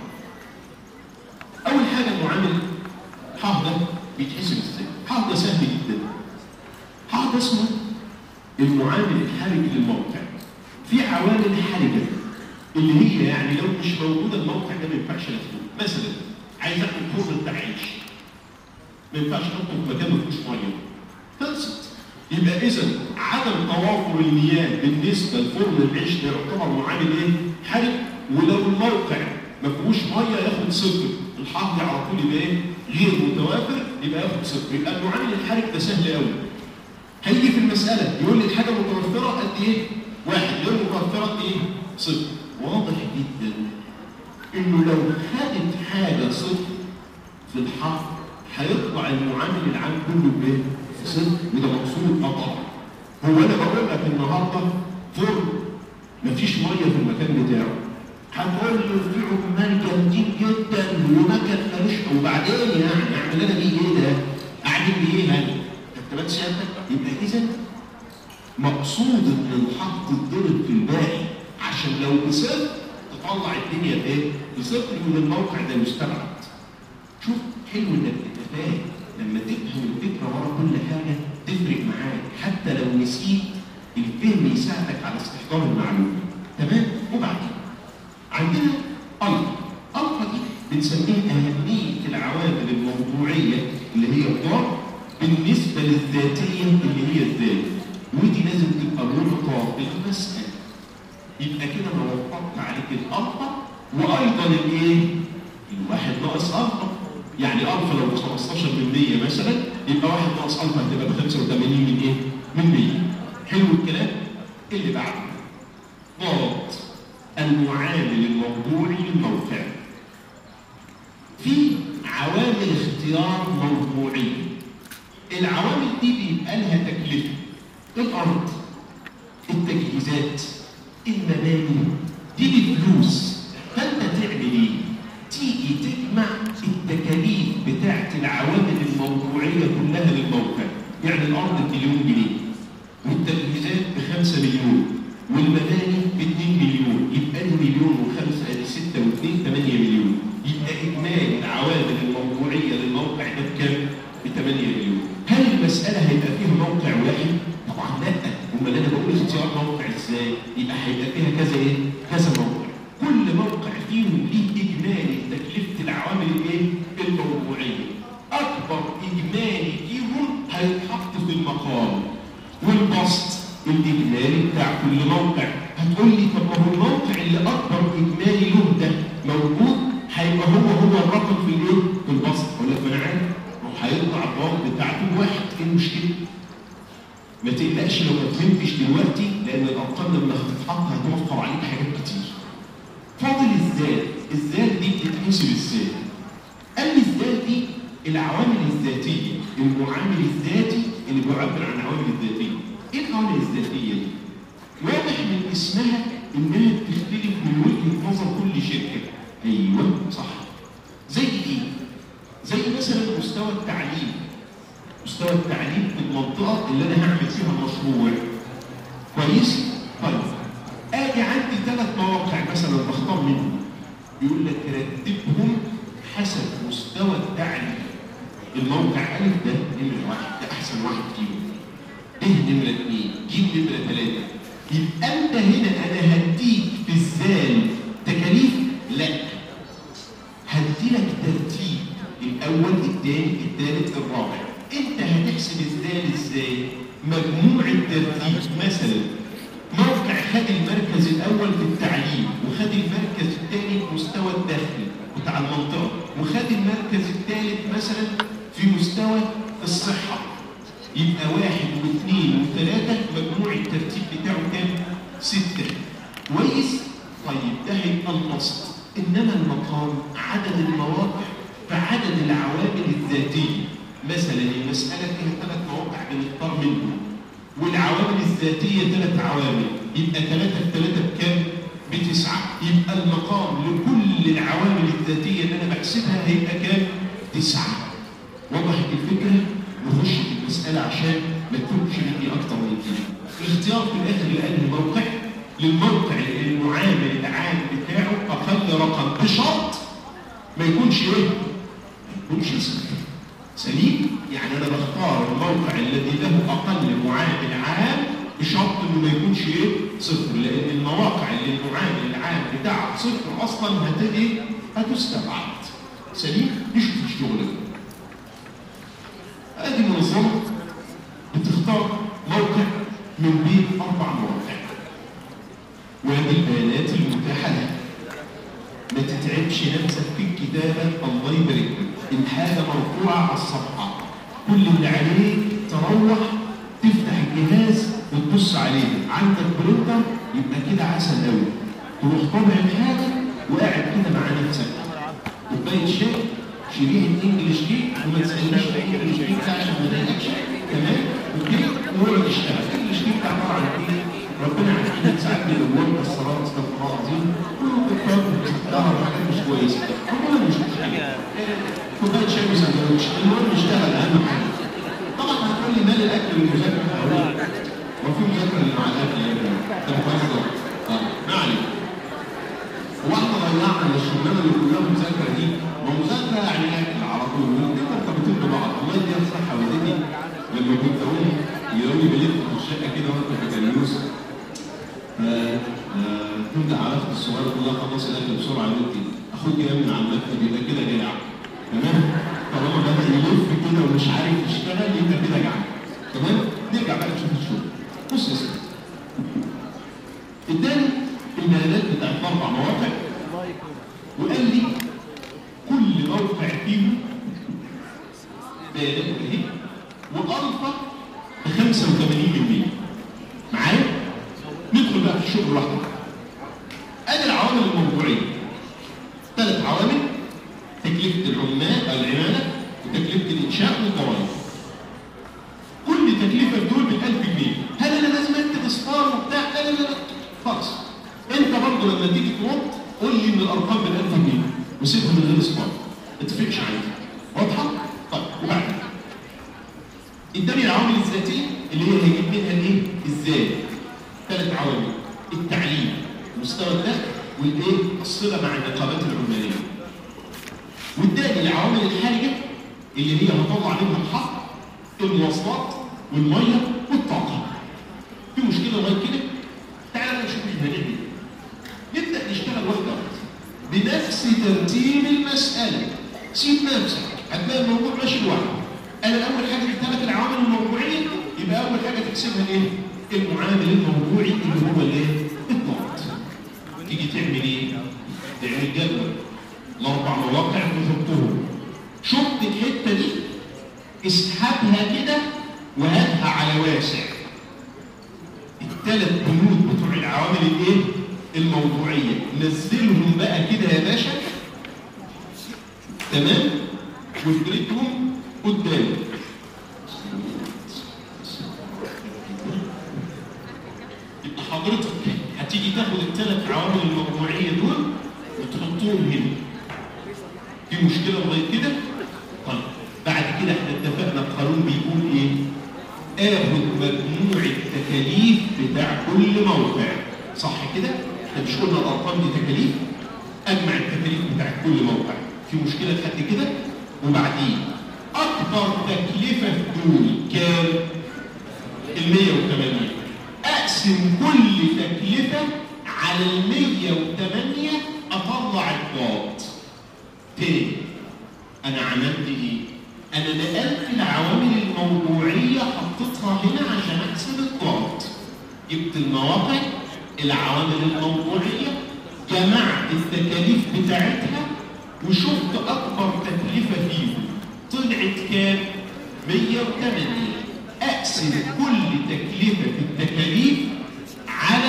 اول حاجه المعامل ح ده بيتحسب ازاي؟ ح ده سهل جدا ح ده اسمه المعامل الحرج للموقع في عوامل حرجه اللي هي يعني لو مش موجوده الموقع ده ما ينفعش ناخده مثلا عايز اعمل فرن بتاع عيش ما ينفعش احطه في مكان ما فيهوش ميه خلصت يبقى اذا عدم توافر المياه بالنسبه لفرن العيش ده يعتبر معامل ايه؟ حرج ولو الموقع ما فيهوش ميه ياخد صفر الحظ على طول يبقى ايه؟ غير متوافر يبقى ياخد صفر يبقى المعامل الحرج ده سهل قوي هيجي في المساله يقول لي الحاجه متوفره قد ايه؟ واحد غير متوفره قد ايه؟ صفر واضح جدا انه لو خدت حاجه صفر في الحق هيطلع المعامل العام كله بايه؟ صفر وده مقصود اه طبعا هو انا بقول لك النهارده فرن مفيش ميه في المكان بتاعه هتقول له في عمال جامدين جدا ومكن ملوش وبعدين يعني اعمل انا بيه ايه ده؟ اعمل بيه ايه هذا؟ انت سيادتك يبقى اذا مقصود ان الحق تتضرب في الباقي عشان لو بصفر تطلع الدنيا بايه؟ بصفر يقول الموقع ده مستبعد شوف حلو انك تبقى فاهم لما تفهم الفكره ورا كل حاجه تفرق معاك حتى لو نسيت الفهم يساعدك على استحضار المعلومه تمام وبعدين عندنا الفا الفا دي بنسميها اهميه العوامل الموضوعيه اللي هي الضار بالنسبه للذاتيه اللي هي الذات ودي لازم تبقى مرتبطه بالمساله يبقى كده انا وفقت عليك الالفا وايضا الايه؟ الواحد ناقص الفا يعني الفا لو ب 15% مثلا يبقى واحد ناقص الفا هتبقى ب 85 من ايه؟ من 100 حلو الكلام؟ اللي بعده ضابط المعامل الموضوعي للموقع في عوامل اختيار موضوعيه العوامل دي بيبقى لها تكلفه الارض التجهيزات المباني دي بفلوس فانت تعمل ايه؟ تيجي تجمع التكاليف بتاعت العوامل الموضوعيه كلها للموقع يعني الارض بمليون جنيه والتجهيزات ب 5 مليون والمباني ب 2 مليون يبقى دي مليون وخمسه ادي 6 و2 8 مليون يبقى اجمالي العوامل الموضوعيه للموقع ده بكام؟ ب 8 مليون هل المساله هيبقى فيها موقع واحد؟ طبعا لا امال انا بقول اختيار موقع ازاي؟ يبقى هيبقى فيها كذا ايه؟ كذا موقع كل موقع فيهم ليه اجمالي تكلفه العوامل الايه؟ الموضوعيه اكبر اجمالي فيهم هيتحط في المقام والبسط الاجمالي بتاع كل موقع هتقول لي طب ما هو الموقع اللي اكبر اجمالي له ده موجود هيبقى هو هو الرقم في الايه؟ في البسط اقول لك ما انا عارف ما هو هيطلع الضوابط بتاعته واحد ايه المشكله؟ ما تقلقش لو ما فهمتش دلوقتي لان الارقام لما هتتحط هتوفر عليك حاجات كتير. فاضل الذات، الذات دي بتتحسب ازاي؟ قال لي الذات دي العوامل الذاتيه، المعامل الذاتي اللي بيعبر عن العوامل الذاتيه. ايه العوامل الذاتيه دي؟ واضح من اسمها انها بتختلف من وجهه نظر كل شركه. ايوه صح. زي ايه؟ زي مثلا مستوى التعليم مستوى التعليم في المنطقة اللي أنا هعمل فيها المشروع. كويس؟ طيب. آجي عندي ثلاث مواقع مثلا بختار منهم. يقول لك رتبهم حسب مستوى التعليم. الموقع ألف ده نمرة واحد، ده أحسن واحد فيهم. ب نمرة اثنين، ج نمرة ثلاثة. يبقى أنت هنا أنا هديك في الزال تكاليف؟ لا. هديلك ترتيب الأول الثاني الثالث الرابع. انت هتحسب الذال ازاي؟ مجموع الترتيب مثلا موقع خد المركز الاول في التعليم وخد المركز الثاني في مستوى الدخل بتاع المنطقه وخد المركز الثالث مثلا في مستوى الصحه يبقى واحد واثنين وثلاثه مجموع الترتيب بتاعه كام؟ سته كويس؟ طيب ده هيبقى البسط انما المقام عدد المواقع فعدد العوامل الذاتيه مثلا المسألة فيها ثلاث مواقع بنختار منهم والعوامل الذاتية ثلاث عوامل يبقى ثلاثة في ثلاثة بكام؟ بتسعة يبقى المقام لكل العوامل الذاتية اللي أنا بحسبها هيبقى كام؟ تسعة وضحت الفكرة؟ نخش في المسألة عشان ما تكونش مني أكتر من كده الاختيار في الآخر لأنهي موقع؟ للموقع اللي المعامل العام بتاعه أقل رقم بشرط ما يكونش إيه؟ ما يكونش صفر سليم يعني انا بختار الموقع الذي له اقل معامل عام بشرط انه ما يكونش ايه صفر لان المواقع اللي المعامل العام بتاعها الصفر اصلا هتجي هتستبعد سليم نشوف الشغل ده ادي منظمه بتختار موقع من بين اربع مواقع وادي البيانات المتاحه لها ما تتعبش نفسك في الكتابه الله يبارك لك الحاجه مرفوعه على الصفحه كل اللي عليك تروح تفتح الجهاز وتبص عليه عندك برينتر يبقى كده عسل قوي تروح طابع الحاجه وقاعد كده مع نفسك كوبايه شاي شريحه انجلش دي وما تسالنيش في انجلش دي بتاع عشان ما تضايقكش تمام وكده ونقعد نشتغل انجلش دي بتاع عباره عن ايه؟ ربنا عارفين ساعات بيدور الصلاه استغفر الله العظيم والكفار بتختار حاجات مش كويسه عموما مش مشكله كوبايه شاي وسندوتش المهم نشتغل اهم حاجه طبعا هتقول لي مال الاكل والمذاكره هقول هو في مذاكره اللي مع الاكل يا ابني ده بهزر اه ما علينا هو احنا ضيعنا الشغلانه اللي كلها مذاكره دي ما مذاكره يعني اكل على طول والاثنين مرتبطين ببعض الله يديها الصحه والدتي لما كنت اقول يومي بلف في الشقه كده وانا في بكالوريوس كنت عرفت الصغيره كلها خلص الاكل بسرعه يا بنتي اخوك جاي من على المكتب يبقى كده جاع تمام طالما بدا يلف كده ومش عارف يشتغل يبقى كده جعان تمام نرجع بقى نشوف الشغل بص يا سيدي اداني البيانات بتاعت اربع مواقع وقال لي كل موقع فيهم بيانات اهي والفا ب 85% معايا؟ ندخل بقى في الشغل لوحده ادي العوامل الموضوعيه ثلاث عوامل تكلفه العمال العماله وتكلفه الانشاء والضرائب كل تكلفه دول ب 1000 جنيه هل انا لازم اكتب اصفار وبتاع لا لا لا لا خالص انت برضه لما تيجي ترد قول لي ان الارقام ب 1000 جنيه وسيبها من غير اصفار ما تفرقش عندي واضحه؟ طيب وبعدين اداني العوامل الذاتيه اللي هي هيجيب منها الايه؟ ازاي؟ ثلاث عوامل التعليم مستوى الدخل والايه؟ الصله مع النقابات العماليه واداني العوامل الحرجه اللي هي هطلع منها الحق المواصلات والميه والطاقه في مشكله لغايه كده؟ تعالى نشوف احنا هنعمل ايه نبدا نشتغل واحده واحده بنفس ترتيب المساله سيب نفسك هتلاقي الموضوع ماشي لوحده انا اول حاجه جبت لك العوامل الموضوعيه يبقى اول حاجه تحسبها ايه؟ المعامل الموضوعي اللي هو الايه؟ الضغط. تيجي تعمل ايه؟ تعمل جدول الاربع مواقع وتحطهم. شط الحته دي اسحبها كده وهاتها على واسع. الثلاث بنود بتوع العوامل الايه؟ الموضوعيه، نزلهم بقى كده يا باشا. تمام؟ وافردهم قدامك. يبقى حضرتك هتيجي تاخد الثلاث عوامل الموضوعيه دول وتحطهم هنا. في مشكله لغايه كده؟ طيب بعد كده احنا اتفقنا القانون بيقول ايه؟ اخد مجموع التكاليف بتاع كل موقع صح كده؟ احنا مش قلنا الارقام دي تكاليف؟ اجمع التكاليف بتاع كل موقع في مشكله لحد كده؟ وبعدين اكبر تكلفه في دول كام؟ ال 108 اقسم كل تكلفه على ال 108 اطلع الضاد تاني انا عملت ايه؟ انا نقلت العوامل الموضوعيه حطيتها هنا عشان احسب الضاد جبت المواقع العوامل الموضوعيه جمعت التكاليف بتاعتها وشفت اكبر تكلفه فيهم طلعت كام؟ 108 اقسم كل تكلفه في التكاليف على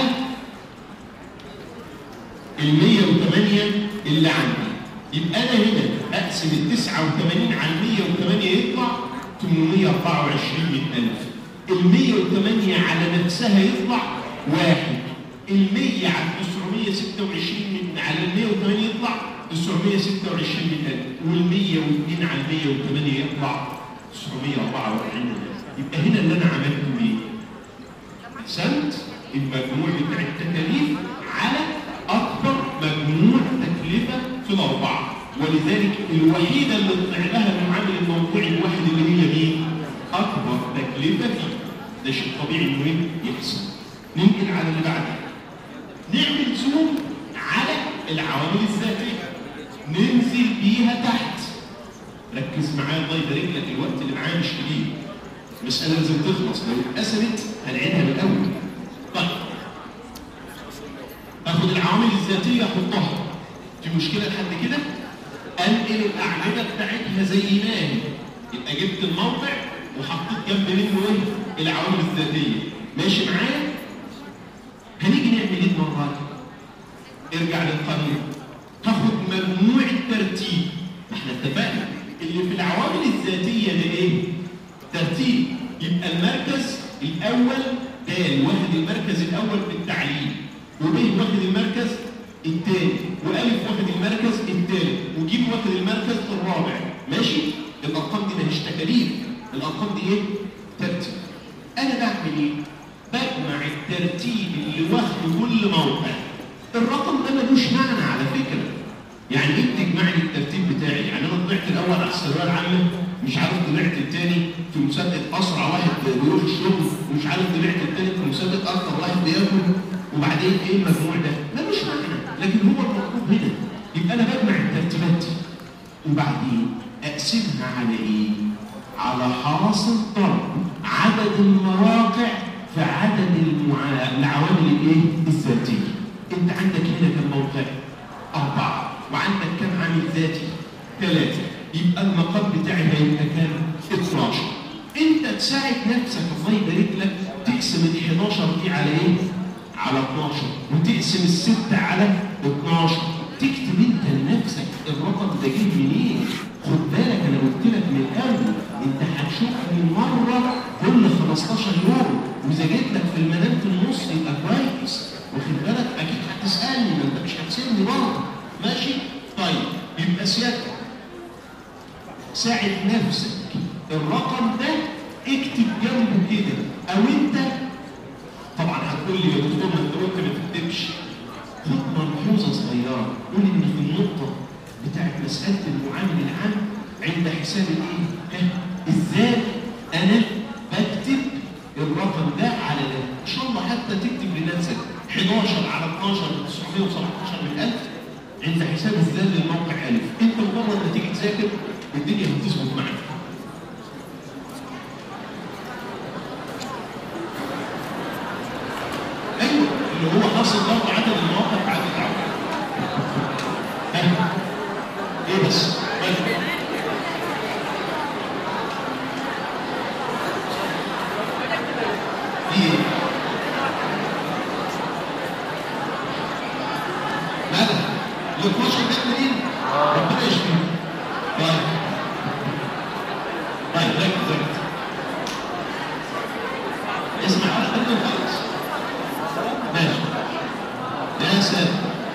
ال 108 اللي عندي يبقى انا هنا اقسم ال 89 على ال 108 يطلع 824 من 1000 ال 108 على نفسها يطلع واحد ال 100 على 926 من على ال 108 يطلع 926 من 1000 وال 102 على ال 108 يطلع 944 من 1000 يبقى هنا اللي انا عملته ايه؟ قسمت المجموع بتاع التكاليف على اكبر مجموع تكلفه في الاربعه ولذلك الوحيده اللي طلع لها المعامل الموضوعي الواحد اللي هي مين؟ اكبر تكلفه فيه ده شيء طبيعي انه ايه؟ يحصل ننقل على اللي بعده نعمل زوم على العوامل الذاتيه ننزل بيها تحت ركز معايا الله يبارك لك الوقت اللي معايا مش كبير المساله لازم تخلص لو اتقسمت هنعيدها من الاول طيب اخد العوامل الذاتيه احطها في مشكله لحد كده انقل الاعمده بتاعتها زي ما هي يبقى جبت الموقع وحطيت جنب منه ايه العوامل الذاتيه ماشي معايا هنيجي نعمل ايه المره دي ارجع للقانون تاخد مجموع الترتيب ما احنا اتفقنا اللي في العوامل الذاتيه ده ايه ترتيب يبقى المركز الاول د واخد المركز الاول بالتعليم وب واخد المركز الثاني والف واخد المركز الثالث وج واخد المركز الرابع ماشي الارقام دي ماهيش تكاليف الارقام دي ايه ترتيب انا بعمل ايه بجمع الترتيب اللي واخده كل موقع الرقم ده ملوش معنى على فكره يعني ايه بتجمع لي الترتيب بتاعي يعني انا طلعت الاول على الثانويه العامه مش عارف طلعت الثاني في مسابقه اسرع واحد بيروح الشغل ومش عارف طلعت الثالث في مسابقه اكثر واحد بياكل وبعدين ايه المجموع ده ملوش معنى لكن هو المطلوب هنا يبقى انا بجمع الترتيبات دي وبعدين اقسمها على ايه على حاصل ضرب عدد المواقع في عدد المعا... العوامل الايه الذاتيه انت عندك هنا كم موقع اربعه وعندك كم عامل ذاتي ثلاثه يبقى المقام بتاعي هيبقى كام 12 انت تساعد نفسك الله يبارك لك تقسم ال 11 دي على ايه على 12 وتقسم الستة على 12 تكتب انت لنفسك الرقم ده جه منين خد بالك انا قلت لك من الاول انت هتشوفني مره كل 15 يوم واذا جيت لك في المنام في النص يبقى كويس واخد بالك اكيد هتسالني ما انت مش هتسيبني برضه ماشي طيب يبقى سيادتك ساعد نفسك الرقم ده اكتب جنبه كده او انت طبعا هتقول لي يا دكتور ما انت قلت ما تكتبش خد ملحوظه صغيره قول ان في النقطه بتاعت مساله المعامل العام عند حساب الايه؟ ها؟ ازاي انا بكتب الرقم ده على ده ان شاء الله حتى تكتب لنفسك 11 على 12 917 من 1000 عند حساب الذات للموقع الف انت مجرد ما تيجي تذاكر الدنيا هتظبط معاك ايوه اللي هو حاصل برضه عدد المواقع بعد التعامل ايه بس ماشي. ايه ماذا؟ ال 12 جت منين؟ ربنا يشفيك طيب طيب ركز ركز اسمع على قد خالص ماشي يا ساتر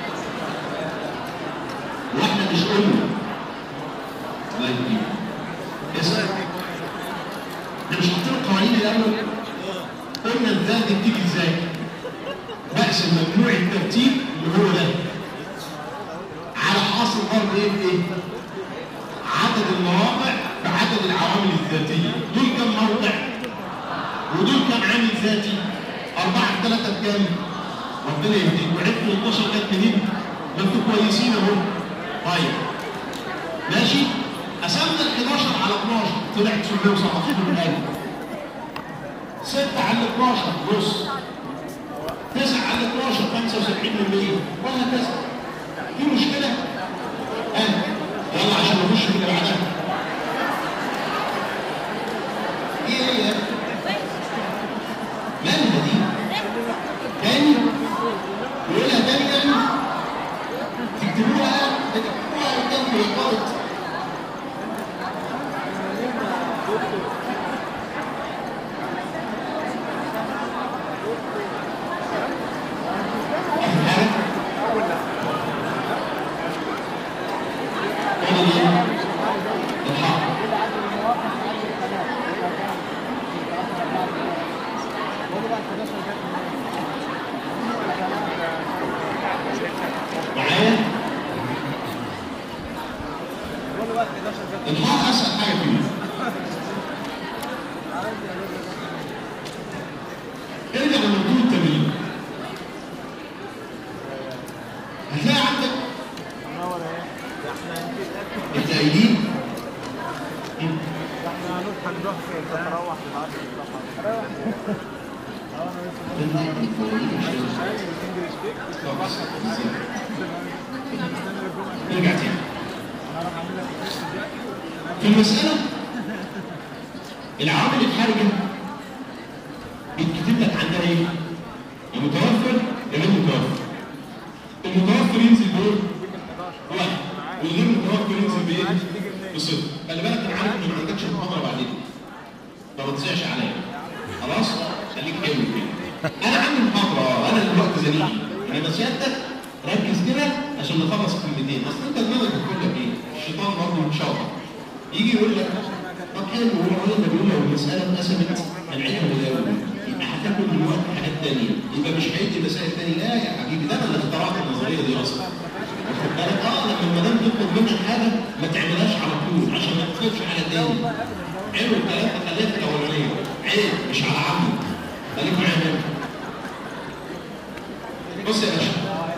واحنا مش قلنا الله يهديك اسمع احنا مش حاطين القوانين الاول قلنا الذات دي بتيجي ازاي بقسم مجموع الترتيب اللي هو ده على حاصل ضرب ايه بايه عدد المواقع بعدد العوامل الذاتيه دول كم موقع ودول كم عامل ذاتي أربعة في ثلاثة بكام؟ ربنا يهديك وعدتوا 12 جت منين؟ ما انتوا كويسين اهو طيب ماشي؟ قسمنا ال 11 على 12 طلع 917 من 1000 6 على 12 نص 9 على 12 75 من 100 وهكذا في مشكلة؟ ها يلا عشان نخش في اللي بعدها ايه هي؟ مالها دي؟ تاني؟ نقولها تاني يعني؟ تكتبوها تكتبوها قدام في القائد معايا انت قايلين احنا هنروح نروح فين تتروح نرجع تاني في المسألة العوامل الحرجة بيتكتب لك عندها ايه؟ المتوفر يا غير متوفر المتوفر ينزل بايه؟ واحد والغير متوفر ينزل بايه؟ بصفر خلي بالك انا عارف ان ما عندكش محاضرة بعدين ما بتزعش عليا خلاص؟ خليك حلو كده انا عندي محاضرة انا الوقت زنيقي انا بسيادتك ركز كده عشان نخلص كلمتين اصل انت دماغك بتقول لك ايه؟ الشيطان برضه متشاطر يجي يقول لك طب حلو هو الراجل ده بيقول لو المسألة اتقسمت هنعيدها من الأول يبقى هتاكل من وقت حاجات تانية يبقى مش هيدي مسائل تانية لا يا حبيبي ده انا اللي اخترعت النظرية دي اصلا واخد بالك اه لما المدام تطلب منك حاجة ما تعملهاش على طول عشان ما تطلبش حاجة تاني عيب الكلام ده خليها في الأولانية عيب مش على عمد خليك معايا هنا بص يا باشا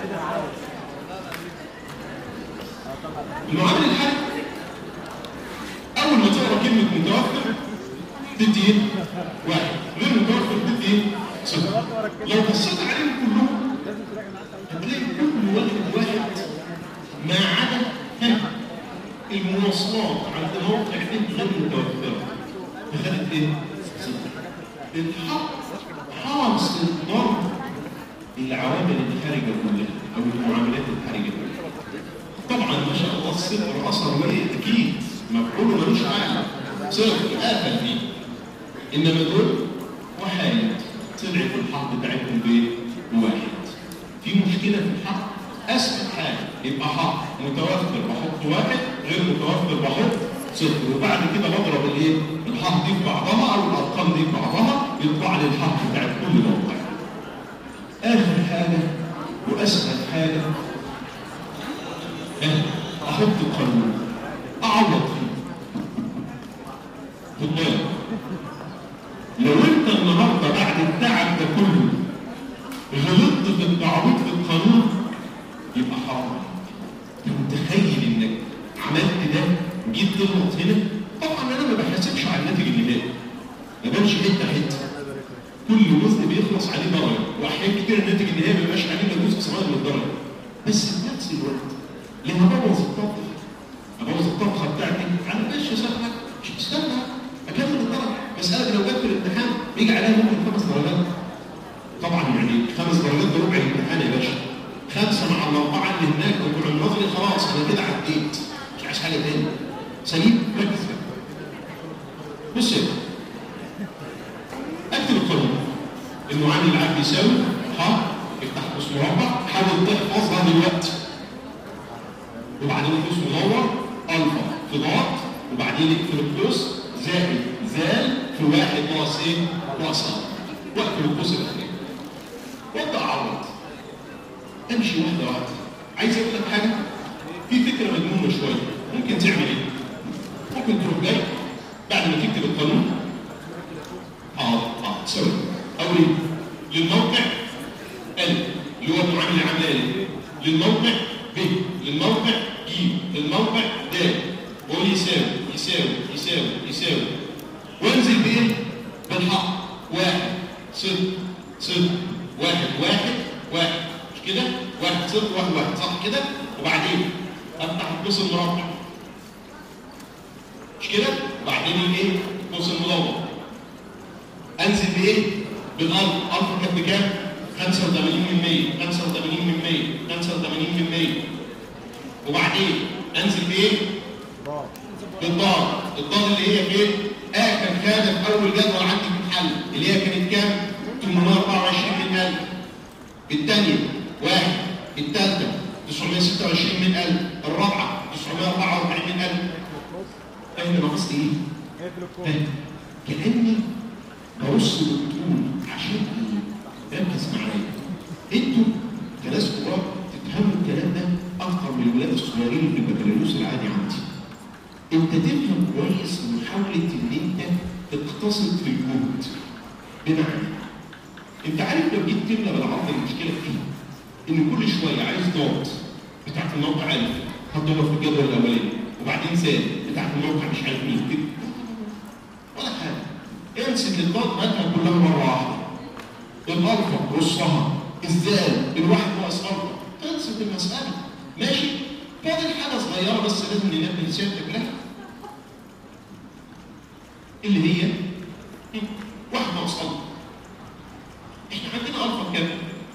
المعامل الحرج اول ما تقرا كلمه متوفر تدي ايه؟ واحد غير متوفر تدي ايه؟ صفر لو بصيت عليهم كلهم هتلاقي كل واحد واحد ما عدا ها، المواصلات عند موقع انت غير متوفره فخدت ايه؟ صفر الحق حرص الضرب العوامل الخارجه كلها او المعاملات الخارجه كلها طبعا ما شاء الله الصفر اثر ايه اكيد مفعوله ملوش حاجه صفر قافل فيه انما دول وحايد طلعت الحق بتاعتهم بايه؟ بواحد في مشكله في الحق اسهل حاجه يبقى حق متوفر بحط واحد غير متوفر بحط صفر وبعد كده بضرب الايه؟ الحق دي في بعضها او الارقام دي في بعضها يطلع لي الحق بتاعت كل موقع اخر حاجه واسهل حاجه احط القانون اعوض فيه خد بالك لو انت النهارده بعد التعب ده كله غلطت في التعويض في القانون يبقى حرام انت متخيل انك عملت ده جيت تغلط هنا طبعا انا ما بحاسبش على الناتج النهائي ما بمشي حته حته كل جزء بيخلص عليه درجه واحيانا كتير الناتج النهائي ما بيبقاش عليه الا جزء صغير من الدرجه بس في نفس الوقت ليه هبوظ الطبخ ابوظ الطبخه بتاعتي على الغش صاحبك مش مستنى اكمل الدرجه مساله لو جت في الامتحان بيجي عليها ممكن خمس درجات طبعا يعني خمس درجات ده ربع الامتحان يا باشا خمسه مع الاربعه اللي هناك بتوع النظري خلاص انا كده عديت مش عايز حاجه تاني سليم ركز بقى بص يا اكتب القانون المعامل العام بيساوي ح افتح قوس مربع حاول تحفظها دلوقتي وبعدين قوس منور الفا في ضغط وبعدين اقفل القوس زائد زال في واحد ناقص ايه؟ ناقص الفا واقفل القوس الاخير وابدا اعوض امشي واحده واحده عايز اقول لك حاجه في فكره مجنونه شويه ممكن تعمل ايه؟ ممكن تروح جاي بعد ما تكتب القانون اه اه سوري اول ايه؟ للموقع ال اللي هو المعامل العامله ال للموقع ب للموقع ج للموقع د بقول يساوي يساوي يساوي يساوي وانزل بايه؟ بالحق واحد صفر صفر واحد واحد واحد مش كده؟ واحد صفر واحد واحد صح كده؟ وبعدين افتح القوس المربع مش كده؟ وبعدين الايه؟ القوس المدور انزل بايه؟ بالالف الف كانت بكام؟ 85 من 100 85 من 100 85 من 100 وبعدين انزل بايه؟ بالضاد الضاد اللي هي فين؟ اخر كان في اول جدول عندي في الحل اللي هي كانت كام؟ 824 من 1000 الثانيه واحد الثالثه 926 من 1000 الرابعه 944 من 1000 احنا ناقص ايه؟ فاهم؟ كاني برص البطول عشان ايه؟ ركز معايا انتوا كناس كبار تفهموا الكلام ده اكتر من الولاد الصغيرين في البكالوريوس العادي عندي انت تفهم كويس محاوله ان انت تقتصد في الجهد بمعنى انت عارف لو جيت تملى بالعرض المشكله في ايه؟ ان كل شويه عايز ضغط بتاعت الموقع الف حط له في الجدول الاولاني وبعدين زاد بتاعت الموقع مش عارف مين كده ولا حاجه امسك الضاد هاتها كلها مره واحده الالفا رصها الزال الواحد ناقص الفا خلصت المساله ماشي فاضل حاجه صغيره بس لازم ننبه سيادتك لها اللي هي واحد ناقص الفا احنا عندنا الفا بكام؟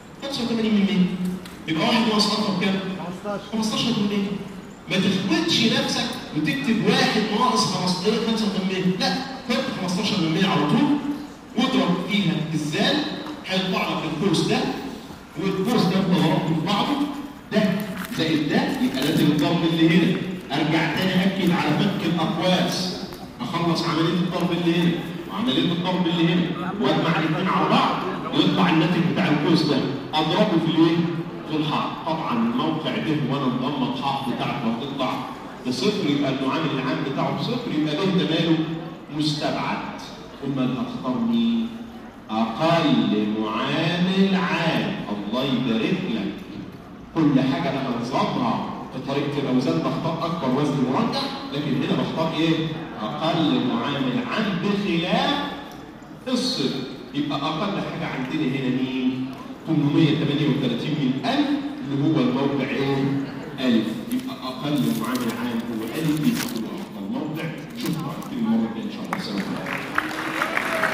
85% يبقى واحد ناقص الفا بكام؟ 15 15% ما تخبطش نفسك وتكتب واحد ناقص 15 85% لا كتب 15% على طول واضرب فيها الزال هيطلع لك الكورس ده والكورس ده ضربته في بعضه ده زائد ده يبقى لازم الضرب اللي هنا ارجع تاني اكد على فك الاقواس اخلص عمليه الضرب اللي هنا وعمليه الضرب اللي هنا واجمع الاثنين على بعض ويطلع الناتج بتاع الكورس ده اضربه في الايه؟ في الحق طبعا الموقع ده وانا مضمن حق بتاعته هتطلع بصفر يبقى المعامل العام بتاعه بصفر يبقى ده ماله مستبعد امال هختار مين؟ اقل معامل عام الله يبارك لك كل حاجه انا بنظمها في طريقه الاوزان بختار اكبر وزن مرجح لكن هنا بختار ايه؟ اقل معامل عام بخلاف الصفر يبقى اقل حاجه عندنا هنا مين؟ 838 من 1000 اللي هو الموقع ايه؟ ألف يبقى أقل معامل عام هو ألف يبقى